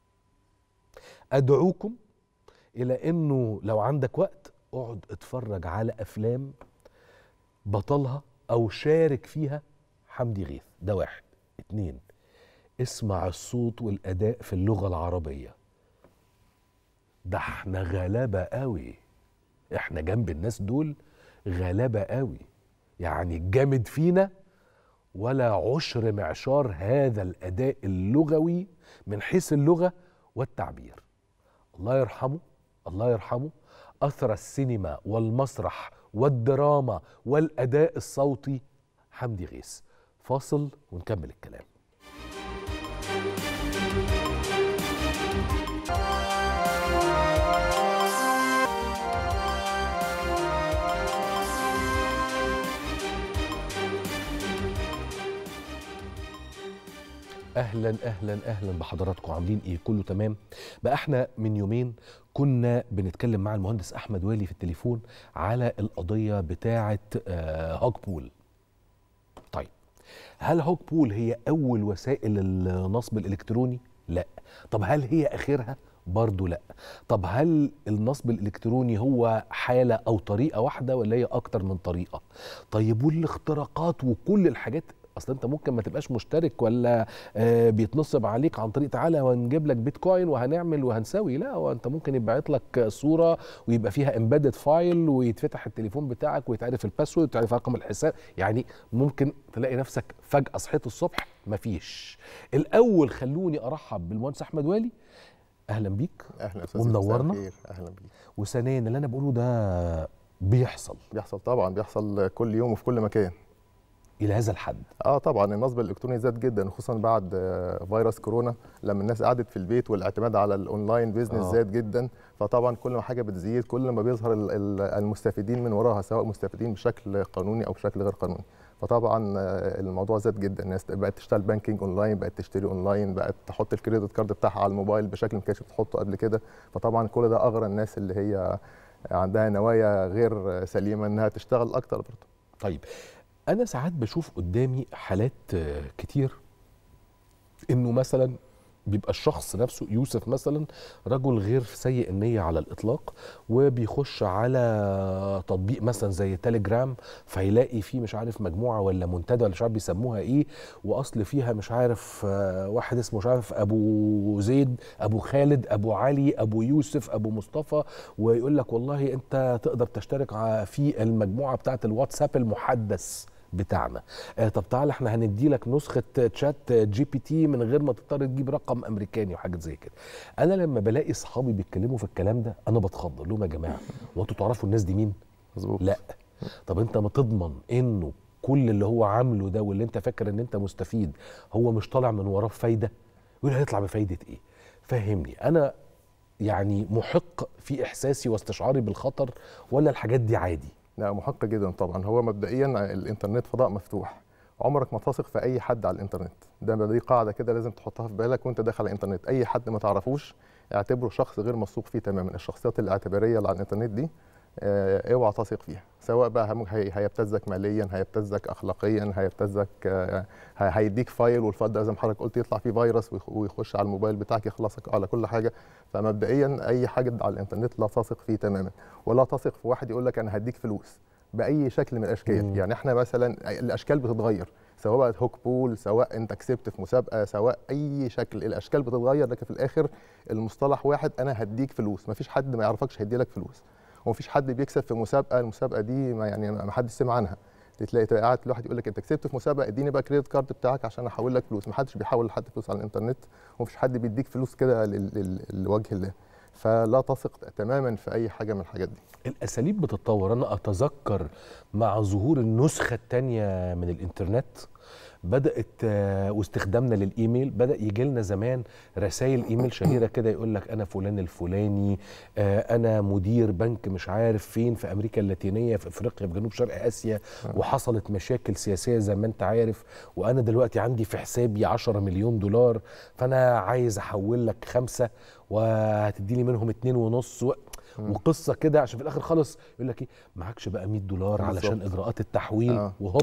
ادعوكم الى انه لو عندك وقت اقعد اتفرج على افلام بطلها او شارك فيها حمدي غيث ده واحد اتنين اسمع الصوت والاداء في اللغه العربيه ده احنا غلابه قوي احنا جنب الناس دول غلابه قوي يعني الجامد فينا ولا عشر معشار هذا الاداء اللغوي من حيث اللغه والتعبير الله يرحمه الله يرحمه اثر السينما والمسرح والدراما والاداء الصوتي حمدي غيث فاصل ونكمل الكلام اهلا اهلا اهلا بحضراتكم عاملين ايه كله تمام بقى احنا من يومين كنا بنتكلم مع المهندس احمد والي في التليفون على القضيه بتاعه آه هوك بول طيب هل هوك بول هي اول وسائل النصب الالكتروني لا طب هل هي اخرها برضه لا طب هل النصب الالكتروني هو حاله او طريقه واحده ولا هي اكتر من طريقه طيب والاختراقات وكل الحاجات اصل انت ممكن ما تبقاش مشترك ولا آه بيتنصب عليك عن طريق تعالى ونجيب لك بيتكوين وهنعمل وهنسوي لا هو انت ممكن يبعت لك صوره ويبقى فيها امبيدد فايل ويتفتح التليفون بتاعك ويتعرف الباسورد ويتعرف رقم الحساب يعني ممكن تلاقي نفسك فجاه صحيت الصبح مفيش الاول خلوني ارحب بالمهندس احمد والي اهلا بيك
اهلا استاذ
ومنورنا.
مساء الخير. اهلا بيك
وثانيا اللي انا بقوله ده بيحصل
بيحصل طبعا بيحصل كل يوم وفي كل مكان
الى هذا الحد
اه طبعا النصب الالكتروني زاد جدا خصوصا بعد آه، فيروس كورونا لما الناس قعدت في البيت والاعتماد على الاونلاين بيزنس
آه.
زاد جدا فطبعا كل ما حاجه بتزيد كل ما بيظهر ال- ال- المستفيدين من وراها سواء مستفيدين بشكل قانوني او بشكل غير قانوني فطبعا آه، الموضوع زاد جدا الناس بقت تشتغل بانكينج اونلاين بقت تشتري اونلاين بقت تحط الكريدت كارد بتاعها على الموبايل بشكل ما كانتش بتحطه قبل كده فطبعا كل ده اغرى الناس اللي هي عندها نوايا غير سليمه انها تشتغل اكتر برضه
طيب انا ساعات بشوف قدامي حالات آه، كتير انه مثلا بيبقى الشخص نفسه يوسف مثلا رجل غير سيء النية على الإطلاق وبيخش على تطبيق مثلا زي تليجرام فيلاقي فيه مش عارف مجموعة ولا منتدى ولا مش عارف بيسموها إيه وأصل فيها مش عارف آه، واحد اسمه مش عارف أبو زيد أبو خالد أبو علي أبو يوسف أبو مصطفى ويقول لك والله أنت تقدر تشترك ع- في المجموعة بتاعة الواتساب المحدث بتاعنا آه طب تعالى احنا هندي لك نسخه تشات جي بي تي من غير ما تضطر تجيب رقم امريكاني وحاجات زي كده انا لما بلاقي اصحابي بيتكلموا في الكلام ده انا بتخض أقول لهم يا جماعه وانتوا تعرفوا الناس دي مين
مظبوط
لا طب انت ما تضمن انه كل اللي هو عامله ده واللي انت فاكر ان انت مستفيد هو مش طالع من وراه فايده يقول هيطلع بفايده ايه فهمني انا يعني محق في احساسي واستشعاري بالخطر ولا الحاجات دي عادي
لا محق جدا طبعا هو مبدئيا الانترنت فضاء مفتوح عمرك ما تثق في اي حد على الانترنت ده دي قاعده كده لازم تحطها في بالك وانت داخل على الانترنت اي حد ما تعرفوش اعتبره شخص غير موثوق فيه تماما الشخصيات الاعتباريه اللي على الانترنت دي آه، اوعى تثق فيها سواء بقى هم- هي- هيبتزك ماليا هيبتزك اخلاقيا هيبتزك آه، هي- هيديك فايل والفايل ده زي ما حضرتك قلت يطلع فيه فيروس ويخ- ويخش على الموبايل بتاعك يخلصك على كل حاجه فمبدئيا اي حاجه على الانترنت لا تثق فيه تماما ولا تثق في واحد يقول لك انا هديك فلوس باي شكل من الاشكال
مم.
يعني احنا مثلا الاشكال بتتغير سواء بقت هوك بول سواء انت كسبت في مسابقه سواء اي شكل الاشكال بتتغير لكن في الاخر المصطلح واحد انا هديك فلوس مفيش حد ما يعرفكش هيدي لك فلوس ومفيش حد بيكسب في مسابقه المسابقه دي ما يعني ما حدش سمع عنها تلاقي قاعد الواحد يقول لك انت كسبت في مسابقه اديني بقى كريدت كارد بتاعك عشان احول لك فلوس ما حدش بيحول لحد فلوس على الانترنت ومفيش حد بيديك فلوس كده لل- لل- لوجه الله فلا تثق تماما في اي حاجه من الحاجات دي
الاساليب بتتطور انا اتذكر مع ظهور النسخه الثانيه من الانترنت بدات آه، واستخدامنا للايميل بدا يجي لنا زمان رسائل ايميل شهيره كده يقول لك انا فلان الفلاني آه، انا مدير بنك مش عارف فين في امريكا اللاتينيه في افريقيا في جنوب شرق اسيا وحصلت مشاكل سياسيه زي ما انت عارف وانا دلوقتي عندي في حسابي 10 مليون دولار فانا عايز احول لك خمسه وهتديني منهم اتنين ونص و... وقصه كده عشان في الاخر خالص يقول لك ايه معكش بقى 100 دولار علشان
بالظبط.
اجراءات التحويل
آه.
وهوب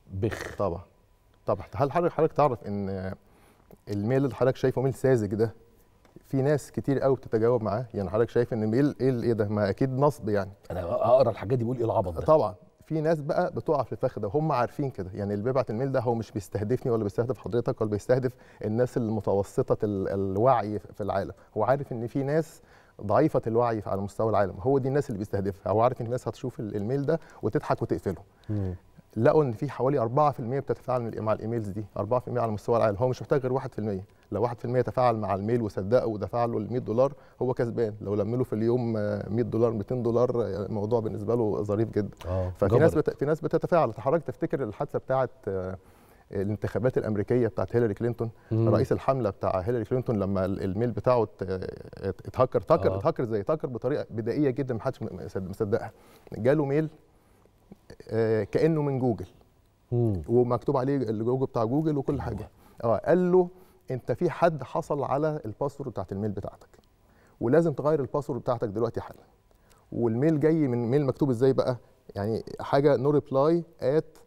بخ
طبعا طبعا هل حضرتك حضرتك تعرف ان الميل اللي حضرتك شايفه ميل ساذج ده في ناس كتير قوي بتتجاوب معاه يعني حضرتك شايف ان ميل ايه ال- ايه ده ما اكيد نصب يعني
انا اقرا الحاجات دي بقول ايه العبط ده
طبعا في ناس بقى بتقع في الفخ ده هم عارفين كده يعني اللي بيبعت الميل ده هو مش بيستهدفني ولا بيستهدف حضرتك ولا بيستهدف الناس المتوسطه ال- الوعي في العالم هو عارف ان في ناس ضعيفه الوعي على مستوى العالم هو دي الناس اللي بيستهدفها هو عارف ان الناس هتشوف ال- الميل ده وتضحك وتقفله
مم.
لقوا ان في حوالي 4% بتتفاعل من- مع الايميلز دي 4% على مستوى العالم هو مش محتاج غير 1% لو 1% تفاعل مع الميل وصدقه ودفع له ال 100 دولار هو كسبان لو لم له في اليوم آه، 100 دولار 200 دولار آه، الموضوع بالنسبه له ظريف جدا
اه
ففي ناس
جبرت.
بت... في ناس بتتفاعل حضرتك تفتكر الحادثه بتاعه آه، الانتخابات الامريكيه بتاعت هيلاري كلينتون
مم.
رئيس الحمله بتاع هيلاري كلينتون لما ال- الميل بتاعه ات- ات- اتهكر تهكر
آه.
اتهكر زي تهكر بطريقه بدائيه جدا ما حدش مصدق- مصدقها جاله ميل آه، كانه من جوجل
مم.
ومكتوب عليه اللوجو بتاع جوجل وكل حاجه اه قال له انت في حد حصل على الباسورد بتاعت الميل بتاعتك ولازم تغير الباسورد بتاعتك دلوقتي حالا والميل جاي من ميل مكتوب ازاي بقى يعني حاجه نو ريبلاي ات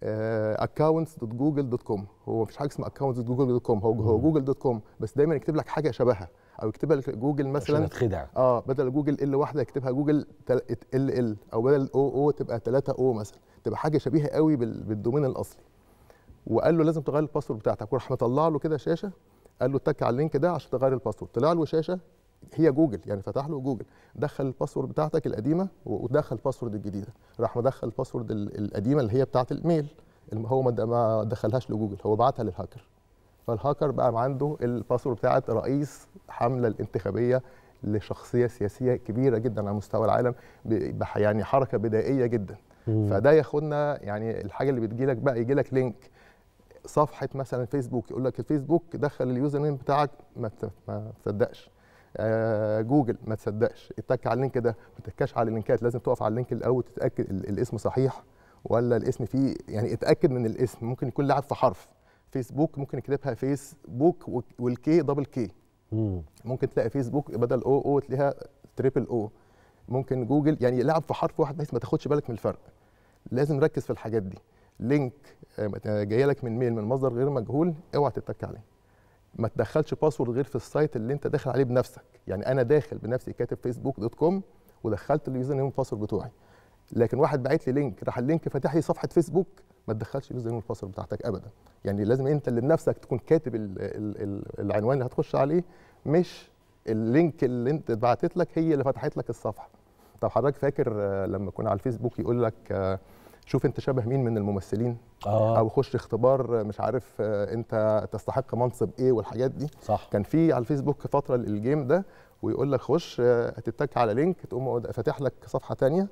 اكونتس دوت جوجل دوت كوم هو مفيش حاجه اسمها اكونتس دوت جوجل دوت كوم هو هو جوجل دوت كوم بس دايما يكتب لك حاجه شبهها او يكتب لك جوجل
عشان
مثلا
اتخدع
اه بدل جوجل ال واحده يكتبها جوجل ال ال او بدل او او تبقى 3 او مثلا تبقى حاجه شبيهه قوي بال- بالدومين الاصلي وقال له لازم تغير الباسورد بتاعتك وراح مطلع له كده شاشه قال له اتك على اللينك ده عشان تغير الباسورد طلع له شاشه هي جوجل يعني فتح له جوجل دخل الباسورد بتاعتك القديمه ودخل الباسورد الجديده راح مدخل الباسورد ال- القديمه اللي هي بتاعه الميل الم- هو ما د- ما دخلهاش لجوجل هو بعتها للهاكر فالهاكر بقى عنده الباسورد بتاعه رئيس حمله الانتخابيه لشخصيه سياسيه كبيره جدا على مستوى العالم ب- بح- يعني حركه بدائيه جدا فده ياخدنا يعني الحاجه اللي بتجي لك بقى يجي لك لينك صفحه مثلا فيسبوك يقول لك الفيسبوك دخل اليوزر نيم بتاعك ما ت- ما تصدقش آه جوجل ما تصدقش اتك على اللينك ده ما تتكاش على اللينكات لازم تقف على اللينك الاول تتاكد ال- الاسم صحيح ولا الاسم فيه يعني اتاكد من الاسم ممكن يكون لعب في حرف فيسبوك ممكن يكتبها فيسبوك و- والكي دبل كي
مم.
ممكن تلاقي فيسبوك بدل او او تلاقيها تريبل او ممكن جوجل يعني لعب في حرف واحد بحيث ما تاخدش بالك من الفرق لازم نركز في الحاجات دي لينك آه، جايه لك من ميل من مصدر غير مجهول اوعى تتك عليه ما تدخلش باسورد غير في السايت اللي انت داخل عليه بنفسك يعني انا داخل بنفسي كاتب فيسبوك دوت كوم ودخلت اليوزر نيم والباسورد بتوعي لكن واحد باعت لي لينك راح اللينك فاتح لي صفحه فيسبوك ما تدخلش اليوزر نيم والباسورد بتاعتك ابدا يعني لازم انت اللي بنفسك تكون كاتب ال ال ال العنوان اللي هتخش عليه مش اللينك اللي انت اتبعتت لك هي اللي فتحت لك الصفحه طب حضرتك فاكر آه، لما كنا على الفيسبوك يقول لك آه، شوف انت شبه مين من الممثلين
اه
او خش اختبار آه، مش عارف آه، انت تستحق منصب ايه والحاجات دي
صح
كان في على الفيسبوك فتره الجيم ده ويقول لك خش آه، هتتك على لينك تقوم فاتح لك صفحه تانية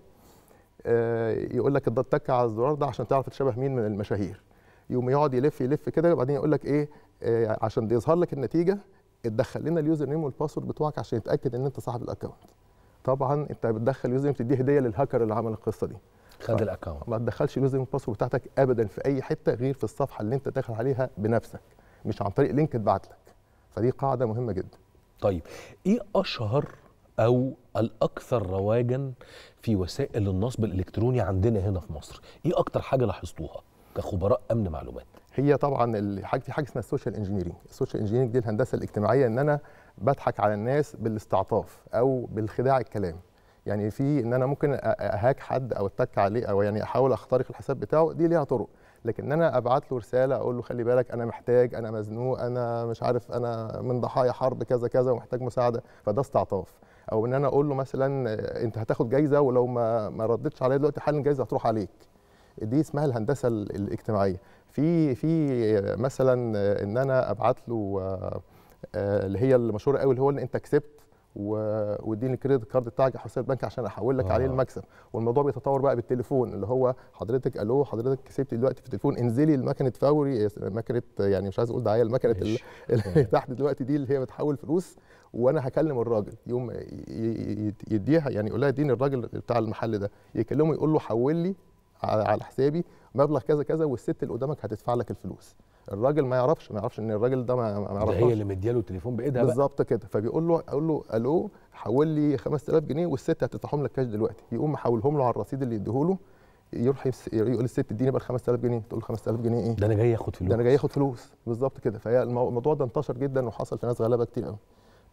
آه، يقول لك ده تك على الزرار ده عشان تعرف تشبه مين من المشاهير يقوم يقعد يلف يلف كده وبعدين يقول لك ايه آه، عشان يظهر لك النتيجه اتدخل لنا اليوزر نيم والباسورد بتوعك عشان يتاكد ان انت صاحب الاكونت طبعا انت بتدخل اليوزر نيم تديه هديه للهاكر اللي عمل القصه دي
خد الاكونت
ما تدخلش اليوزر نيم والباسورد بتاعتك ابدا في اي حته غير في الصفحه اللي انت داخل عليها بنفسك مش عن طريق لينك اتبعت لك فدي قاعده مهمه جدا
طيب ايه اشهر او الاكثر رواجا في وسائل النصب الالكتروني عندنا هنا في مصر ايه اكتر حاجه لاحظتوها كخبراء امن معلومات
هي طبعا الحاجه في حاجه اسمها السوشيال انجينيرنج السوشيال انجينيرنج دي الهندسه الاجتماعيه ان انا بضحك على الناس بالاستعطاف او بالخداع الكلام يعني في ان انا ممكن أ- اهاك حد او اتك عليه او يعني احاول اخترق الحساب بتاعه دي ليها طرق لكن ان انا ابعت له رساله اقول له خلي بالك انا محتاج انا مزنوق انا مش عارف انا من ضحايا حرب كذا كذا ومحتاج مساعده فده استعطاف او ان انا اقول له مثلا آه، انت هتاخد جايزه ولو ما ما ردتش عليا دلوقتي حالا الجايزه هتروح عليك دي اسمها الهندسه ال- الاجتماعيه في في مثلا ان انا ابعت له آه، آه، اللي هي المشهوره قوي اللي هو ان انت كسبت و- واديني الكريدت كارد بتاعك حساب البنك عشان احول لك
آه.
عليه المكسب والموضوع بيتطور بقى بالتليفون اللي هو حضرتك الو حضرتك كسبت دلوقتي في التليفون انزلي المكنه فوري مكنه يعني مش عايز اقول دعايه المكنه اللي
ماشي.
اللي تحت دلوقتي دي اللي هي بتحول فلوس وانا هكلم الراجل يوم ي- ي- يديها يعني يقول لها اديني الراجل بتاع المحل ده يكلمه يقول له حول لي على على حسابي مبلغ كذا كذا والست اللي قدامك هتدفع لك الفلوس الراجل ما يعرفش ما يعرفش ان الراجل ده ما ما
ده
يعرفش
هي اللي مدياله التليفون بايدها بقى
بالظبط كده فبيقول له اقول له الو حول لي 5000 جنيه والست هتدفعهم لك كاش دلوقتي يقوم محولهم له على الرصيد اللي يديهوله يروح يس- يقول للست اديني بقى ال 5000 جنيه تقول له 5000 جنيه ايه
ده انا جاي اخد فلوس
ده انا جاي اخد فلوس بالظبط كده فهي المو- الموضوع ده انتشر جدا وحصل في ناس غلابه كتير قوي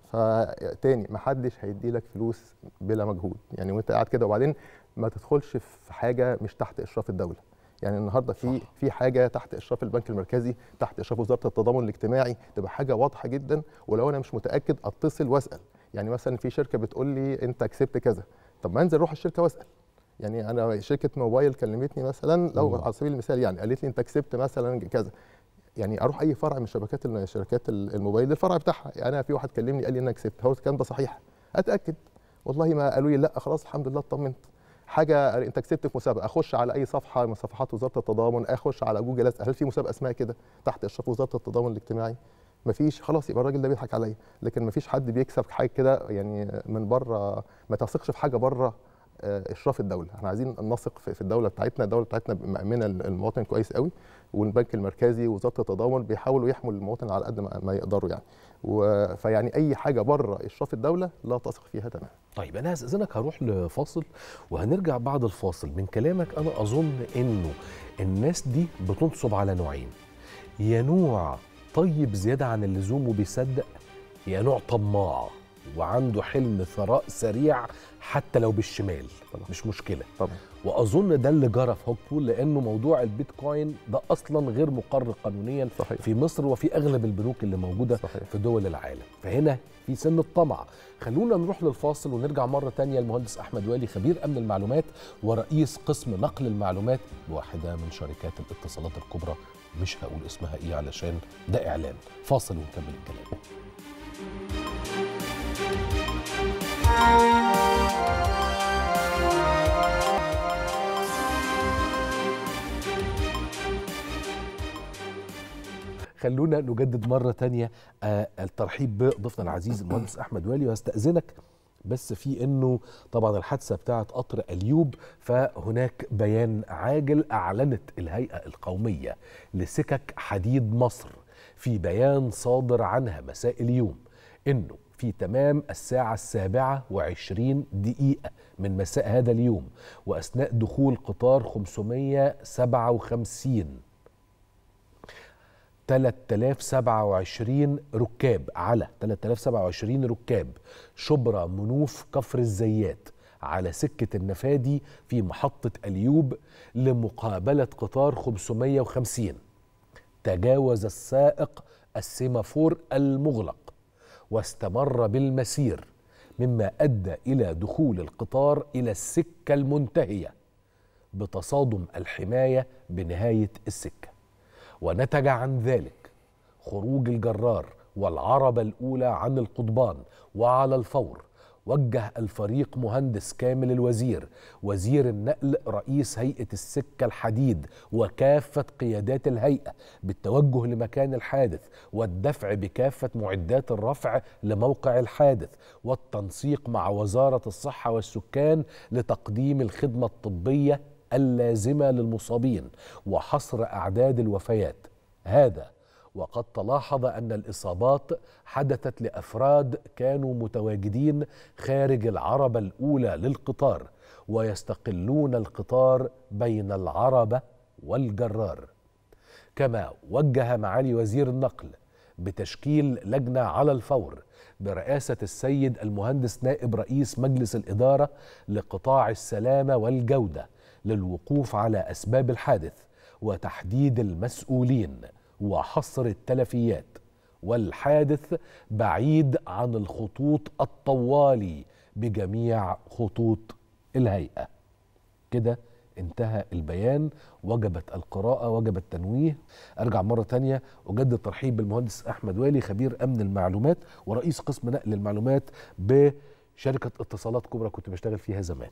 فتاني ما حدش هيدي لك فلوس بلا مجهود يعني وانت قاعد كده وبعدين ما تدخلش في حاجه مش تحت اشراف الدوله يعني النهارده في
صح.
في حاجه تحت اشراف البنك المركزي تحت اشراف وزاره التضامن الاجتماعي تبقى حاجه واضحه جدا ولو انا مش متاكد اتصل واسال يعني مثلا في شركه بتقول لي انت كسبت كذا طب ما انزل اروح الشركه واسال يعني انا شركه موبايل كلمتني مثلا لو
مم.
على سبيل المثال يعني قالت لي انت كسبت مثلا كذا يعني اروح اي فرع من شبكات ال- شركات ال- الموبايل للفرع بتاعها يعني انا في واحد كلمني قال لي انا كسبت هو الكلام ده صحيح اتاكد والله ما قالوا لي لا خلاص الحمد لله اطمنت حاجه انت كسبت في مسابقه اخش على اي صفحه من صفحات وزاره التضامن اخش على جوجل اسال هل في مسابقه اسمها كده تحت اشراف وزاره التضامن الاجتماعي مفيش خلاص يبقى الراجل ده بيضحك عليا لكن مفيش حد بيكسب حاجه كده يعني من بره ما تثقش في حاجه بره آه، اشراف الدوله احنا عايزين نثق في في الدوله بتاعتنا الدوله بتاعتنا مامنه المواطن كويس قوي والبنك المركزي ووزاره التضامن بيحاولوا يحموا المواطن على قد ما ما يقدروا يعني و- فيعني اي حاجه بره اشراف الدوله لا تثق فيها تماما
طيب انا هستاذنك هروح لفاصل وهنرجع بعد الفاصل من كلامك انا اظن انه الناس دي بتنصب على نوعين يا نوع طيب زياده عن اللزوم وبيصدق يا نوع طماع وعنده حلم ثراء سريع حتى لو بالشمال
طبعا.
مش مشكله
طبعا
واظن ده اللي جرى في هوكبول لانه موضوع البيتكوين ده اصلا غير مقرر قانونيا
صحيح.
في مصر وفي اغلب البنوك اللي موجوده
صحيح.
في دول العالم فهنا في سن الطمع خلونا نروح للفاصل ونرجع مره تانية المهندس احمد والي خبير امن المعلومات ورئيس قسم نقل المعلومات بواحده من شركات الاتصالات الكبرى مش هقول اسمها ايه علشان ده اعلان فاصل ونكمل الكلام خلونا نجدد مرة تانية آه الترحيب بضيفنا العزيز المهندس أحمد والي وهستأذنك بس في انه طبعا الحادثه بتاعه قطر اليوب فهناك بيان عاجل اعلنت الهيئه القوميه لسكك حديد مصر في بيان صادر عنها مساء اليوم انه في تمام الساعة السابعة وعشرين دقيقة من مساء هذا اليوم وأثناء دخول قطار 557 3027 ركاب على 3027 ركاب شبرا منوف كفر الزيات على سكة النفادي في محطة اليوب لمقابلة قطار 550 تجاوز السائق السيمافور المغلق واستمر بالمسير مما ادى الى دخول القطار الى السكه المنتهيه بتصادم الحمايه بنهايه السكه ونتج عن ذلك خروج الجرار والعربه الاولى عن القضبان وعلى الفور وجه الفريق مهندس كامل الوزير وزير النقل رئيس هيئة السكة الحديد وكافة قيادات الهيئة بالتوجه لمكان الحادث والدفع بكافة معدات الرفع لموقع الحادث والتنسيق مع وزارة الصحة والسكان لتقديم الخدمة الطبية اللازمة للمصابين وحصر أعداد الوفيات هذا وقد تلاحظ ان الاصابات حدثت لافراد كانوا متواجدين خارج العربه الاولى للقطار ويستقلون القطار بين العربه والجرار كما وجه معالي وزير النقل بتشكيل لجنه على الفور برئاسه السيد المهندس نائب رئيس مجلس الاداره لقطاع السلامه والجوده للوقوف على اسباب الحادث وتحديد المسؤولين وحصر التلفيات والحادث بعيد عن الخطوط الطوالي بجميع خطوط الهيئه كده انتهى البيان وجبت القراءة وجب التنويه أرجع مرة تانية أجدد ترحيب بالمهندس أحمد والي خبير أمن المعلومات ورئيس قسم نقل المعلومات بشركة اتصالات كبرى كنت بشتغل فيها زمان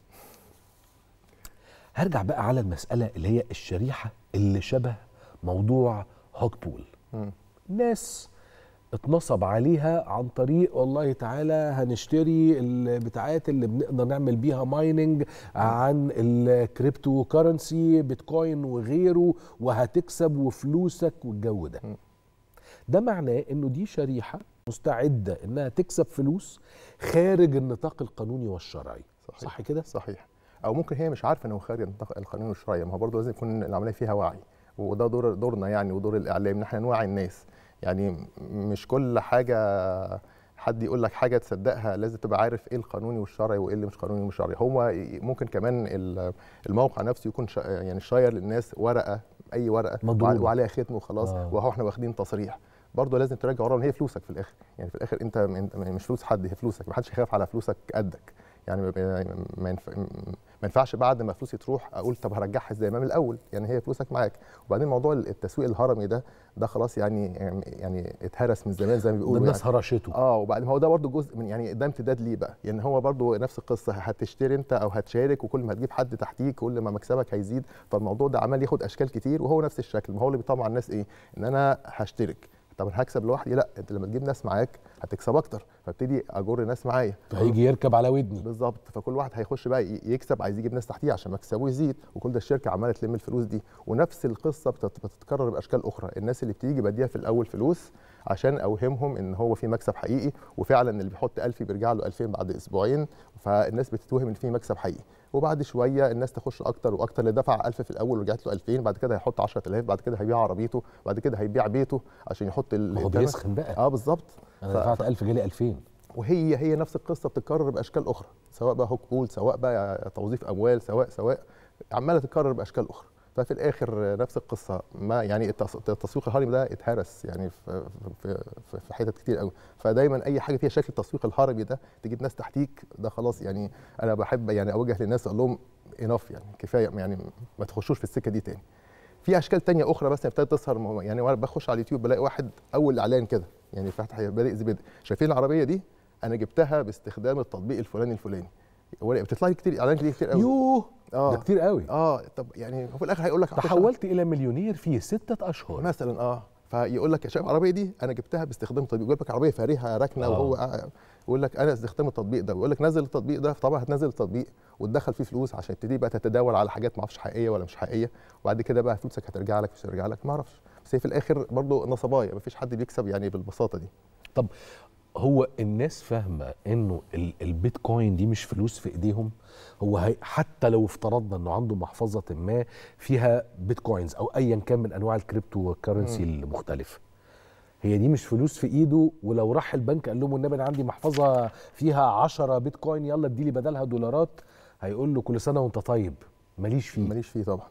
هرجع بقى على المسألة اللي هي الشريحة اللي شبه موضوع هوك بول ناس اتنصب عليها عن طريق والله تعالى هنشتري البتاعات اللي بنقدر نعمل بيها مايننج عن الكريبتو كارنسي بيتكوين وغيره وهتكسب وفلوسك والجو ده ده معناه انه دي شريحه مستعده انها تكسب فلوس خارج النطاق القانوني والشرعي
صحيح.
صح كده
صحيح او ممكن هي مش عارفه انه خارج النطاق القانوني والشرعي ما هو برضه لازم يكون العمليه فيها وعي وده دور دورنا يعني ودور الاعلام ان احنا نوعي الناس يعني مش كل حاجه حد يقول لك حاجه تصدقها لازم تبقى عارف ايه القانوني والشرعي وايه اللي مش قانوني ومش شرعي هو ممكن كمان الموقع نفسه يكون شا يعني شاير للناس ورقه اي ورقه
مضروبة.
وعليها ختم وخلاص
آه.
وهو احنا واخدين تصريح برضه لازم تراجع ورا ان هي فلوسك في الاخر يعني في الاخر انت انت مش فلوس حد هي فلوسك ما حدش يخاف على فلوسك قدك يعني ما- ما ينف- ما ينفعش بعد ما فلوسي تروح اقول طب هرجعها ازاي ما من الاول يعني هي فلوسك معاك وبعدين موضوع التسويق الهرمي ده ده خلاص يعني يعني اتهرس من زمان زي ما
ده
بيقولوا
الناس
يعني.
هرشته
اه وبعدين هو ده برضه جزء من يعني ده امتداد ليه بقى يعني هو برضه نفس القصه هتشتري انت او هتشارك وكل ما هتجيب حد تحتيك كل ما مكسبك هيزيد فالموضوع ده عمال ياخد اشكال كتير وهو نفس الشكل ما هو اللي بيطمع الناس ايه ان انا هشترك طب انا هكسب لوحدي لا انت لما تجيب ناس معاك هتكسب اكتر فابتدي اجر ناس معايا
فهيجي يركب على ودني
بالظبط فكل واحد هيخش بقى ي- يكسب عايز يجيب ناس تحتيه عشان مكسبه يزيد وكل ده الشركه عماله تلم الفلوس دي ونفس القصه بتت- بتتكرر باشكال اخرى الناس اللي بتيجي بديها في الاول فلوس عشان اوهمهم ان هو في مكسب حقيقي وفعلا اللي بيحط 1000 بيرجع له 2000 بعد اسبوعين فالناس بتتوهم ان في مكسب حقيقي وبعد شويه الناس تخش اكتر واكتر اللي دفع 1000 في الاول ورجعت له 2000 بعد كده هيحط 10000 بعد كده هيبيع عربيته بعد كده هيبيع بيته عشان يحط ال-
ما هو
الثمن.
بيسخن بقى
اه بالظبط
انا
ف-
دفعت 1000 جالي 2000
وهي هي نفس القصه بتتكرر باشكال اخرى سواء بقى هوك بول سواء بقى توظيف اموال سواء سواء عماله تتكرر باشكال اخرى ففي الاخر نفس القصه ما يعني التص- التسويق الهرمي ده اتهرس يعني في في في, في حتت كتير قوي فدايما اي حاجه فيها شكل التسويق الهرمي ده تجيب ناس تحتيك ده خلاص يعني انا بحب يعني اوجه للناس اقول لهم اناف يعني كفايه يعني ما تخشوش في السكه دي تاني في اشكال تانية اخرى بس ابتدت تظهر م- يعني وانا بخش على اليوتيوب بلاقي واحد اول اعلان كده يعني فاتح بادئ زبده شايفين العربيه دي انا جبتها باستخدام التطبيق الفلاني الفلاني ولا- بتطلع لي كتير اعلان كتير كتير قوي
يوه
اه
ده كتير قوي
اه طب يعني هو في الاخر هيقول لك
تحولت الى مليونير في ستة اشهر
مثلا اه فيقول لك شايف العربيه دي انا جبتها باستخدام التطبيق يقول لك عربيه فارهه راكنه
آه.
وهو قاعد- يقول لك انا استخدام التطبيق ده ويقول لك نزل التطبيق ده طبعا هتنزل التطبيق وتدخل فيه فلوس عشان تبتدي بقى تتداول على حاجات ما اعرفش حقيقيه ولا مش حقيقيه وبعد كده بقى فلوسك هترجع لك مش هترجع لك ما اعرفش بس هي في الاخر برضه نصبايه مفيش حد بيكسب يعني بالبساطه دي
طب هو الناس فاهمه انه ال- البيتكوين دي مش فلوس في ايديهم هو هي حتى لو افترضنا انه عنده محفظه ما فيها بيتكوينز او ايا كان من انواع الكريبتو كرنسي المختلفه هي دي مش فلوس في ايده ولو راح البنك قال لهم النبي انا عندي محفظه فيها 10 بيتكوين يلا اديلي بدلها دولارات هيقول له كل سنه وانت طيب ماليش فيه
ماليش فيه طبعا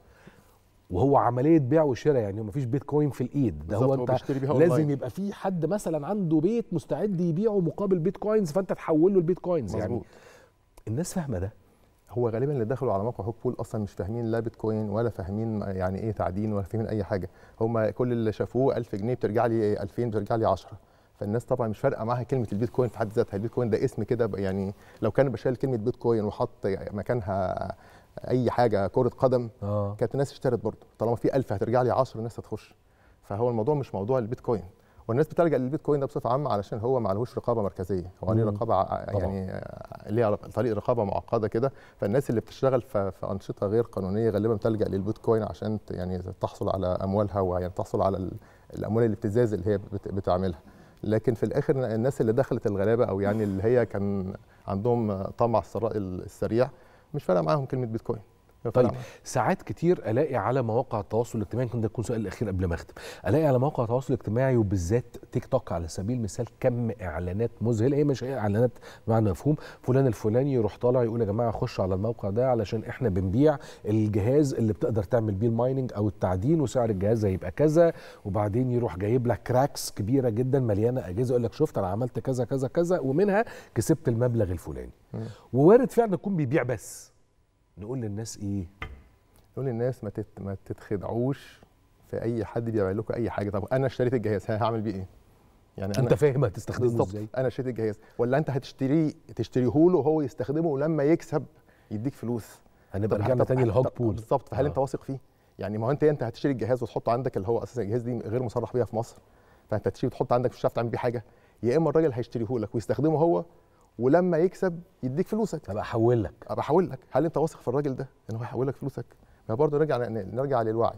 وهو عمليه بيع وشراء يعني مفيش بيتكوين في الايد ده
بالظبط،
هو
هو
انت
بيشتري بيها
لازم
أونلاين.
يبقى في حد مثلا عنده بيت مستعد يبيعه مقابل بيتكوينز فانت تحول له البيتكوينز يعني
مظبوط
الناس فاهمه ده
هو غالبا اللي دخلوا على موقع هوك بول اصلا مش فاهمين لا بيتكوين ولا فاهمين يعني ايه تعدين ولا فاهمين اي حاجه هم كل اللي شافوه 1000 جنيه بترجع لي 2000 بترجع لي 10 فالناس طبعا مش فارقه معاها كلمه البيتكوين في حد ذاتها البيتكوين ده اسم كده بقى يعني لو كان بشال كلمه بيتكوين وحط مكانها اي حاجه كره قدم
اه
كانت الناس اشترت برضه طالما في 1000 هترجع لي 10 الناس هتخش فهو الموضوع مش موضوع البيتكوين والناس بتلجا للبيتكوين ده بصفه عامه علشان هو ما عليهوش رقابه مركزيه هو عليه
مم.
رقابه ع- يعني آه، ليه طريق رقابه معقده كده فالناس اللي بتشتغل في, في انشطه غير قانونيه غالبا بتلجا للبيتكوين عشان ت- يعني تحصل على اموالها ويعني تحصل على ال- الاموال الابتزاز اللي هي بت- بتعملها لكن في الاخر الناس اللي دخلت الغلابه او يعني اللي هي كان عندهم طمع الثراء السريع مش فارقه معاهم كلمه بيتكوين فارقة
طيب
معاهم.
ساعات كتير الاقي على مواقع التواصل الاجتماعي يمكن ده يكون سؤال الاخير قبل ما اختم الاقي على مواقع التواصل الاجتماعي وبالذات تيك توك على سبيل المثال كم اعلانات مذهله هي مش اعلانات بمعنى مفهوم فلان الفلاني يروح طالع يقول يا جماعه خش على الموقع ده علشان احنا بنبيع الجهاز اللي بتقدر تعمل بيه المايننج او التعدين وسعر الجهاز هيبقى كذا وبعدين يروح جايب لك كراكس كبيره جدا مليانه اجهزه يقول لك شفت انا عملت كذا كذا كذا ومنها كسبت المبلغ الفلاني ووارد فعلا يكون بيبيع بس نقول للناس ايه
نقول للناس ما تت... ما تتخدعوش في اي حد بيعمل لكم اي حاجه طب انا اشتريت الجهاز ها هعمل بيه ايه يعني
انت فاهم هتستخدمه
بالظبط
ازاي
انا اشتريت الجهاز ولا انت هتشتريه تشتريه له وهو يستخدمه ولما يكسب يديك فلوس
هنبقى
طب-
رجعنا
طب-
تاني للهوك
طب-
بول
بالظبط فهل
آه.
انت واثق فيه يعني ما هو انت انت هتشتري الجهاز وتحطه عندك اللي هو اساسا الجهاز دي غير مصرح بيها في مصر فانت هتشتري وتحط عندك مش هتعرف تعمل بيه حاجه يا اما الراجل هيشتريه لك ويستخدمه هو ولما يكسب يديك فلوسك
ابقى احول لك
ابقى احول لك هل انت واثق في الراجل ده ان هو هيحول لك فلوسك ما برضه نرجع نرجع للوعي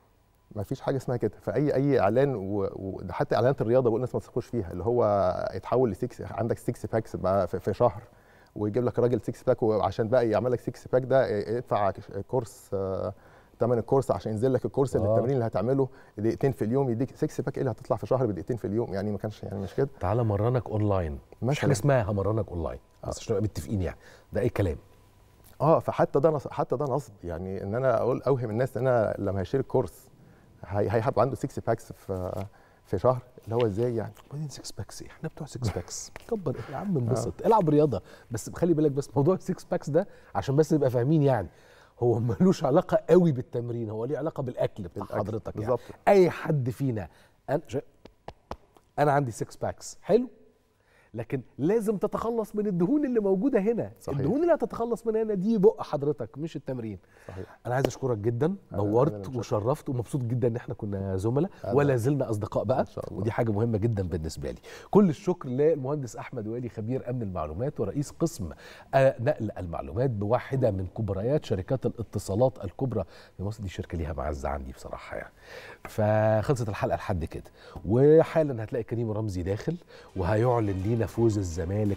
ما فيش حاجه اسمها كده فاي اي اعلان وده حتى اعلانات الرياضه بقول الناس ما تثقوش فيها اللي هو يتحول لسكس عندك 6 باكس بقى في, في شهر ويجيب لك راجل 6 باك وعشان بقى يعمل لك 6 باك ده يدفع كورس آه، ثمن الكورس عشان ينزل لك الكورس اللي
آه.
التمرين اللي هتعمله دقيقتين في اليوم يديك 6 باك ايه اللي هتطلع في شهر بدقيقتين في اليوم يعني ما كانش يعني مش كده
تعالى مرنك اونلاين مش
مثلاً.
حاجه اسمها همرنك اونلاين بس عشان نبقى متفقين يعني ده اي كلام
اه فحتى ده نص... حتى ده نصب يعني ان انا اقول اوهم الناس ان انا لما هيشتري الكورس هي... هيبقى عنده 6 باكس في في شهر اللي هو ازاي يعني
بعدين 6 باكس ايه احنا بتوع 6 باكس كبر يا عم انبسط العب رياضه بس خلي بالك بس موضوع 6 باكس ده عشان بس نبقى فاهمين يعني هو ملوش علاقه قوي بالتمرين هو ليه علاقه بالاكل بتاع
بالأكل،
حضرتك يعني
بالظبط.
اي حد فينا انا شا- انا عندي 6 باكس حلو لكن لازم تتخلص من الدهون اللي موجوده هنا
صحيح.
الدهون اللي هتتخلص منها هنا دي بق حضرتك مش التمرين
صحيح
انا عايز اشكرك جدا
أنا- أنا
نورت
اللي متشكر.
وشرفت ومبسوط جدا ان احنا كنا زملاء
أنا-
ولا زلنا اصدقاء بقى
إن شاء الله.
ودي حاجه مهمه جدا بالنسبه لي كل الشكر للمهندس احمد والي خبير امن المعلومات ورئيس قسم آه، نقل المعلومات بواحده من كبريات شركات الاتصالات الكبرى في مصر دي شركه ليها معزه عندي بصراحه يعني فخلصت الحلقه لحد كده وحالا هتلاقي كريم رمزي داخل وهيعلن لينا فوز الزمالك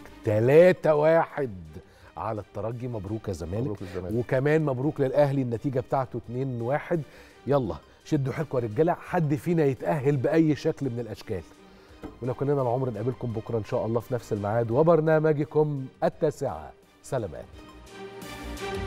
3-1 على الترجي مبروك يا زمالك
مبروك للزمالك.
وكمان مبروك للاهلي النتيجه بتاعته 2-1 يلا شدوا حيلكم يا رجاله حد فينا يتاهل باي شكل من الاشكال ولو كان لنا العمر نقابلكم بكره ان شاء الله في نفس الميعاد وبرنامجكم التاسعه سلامات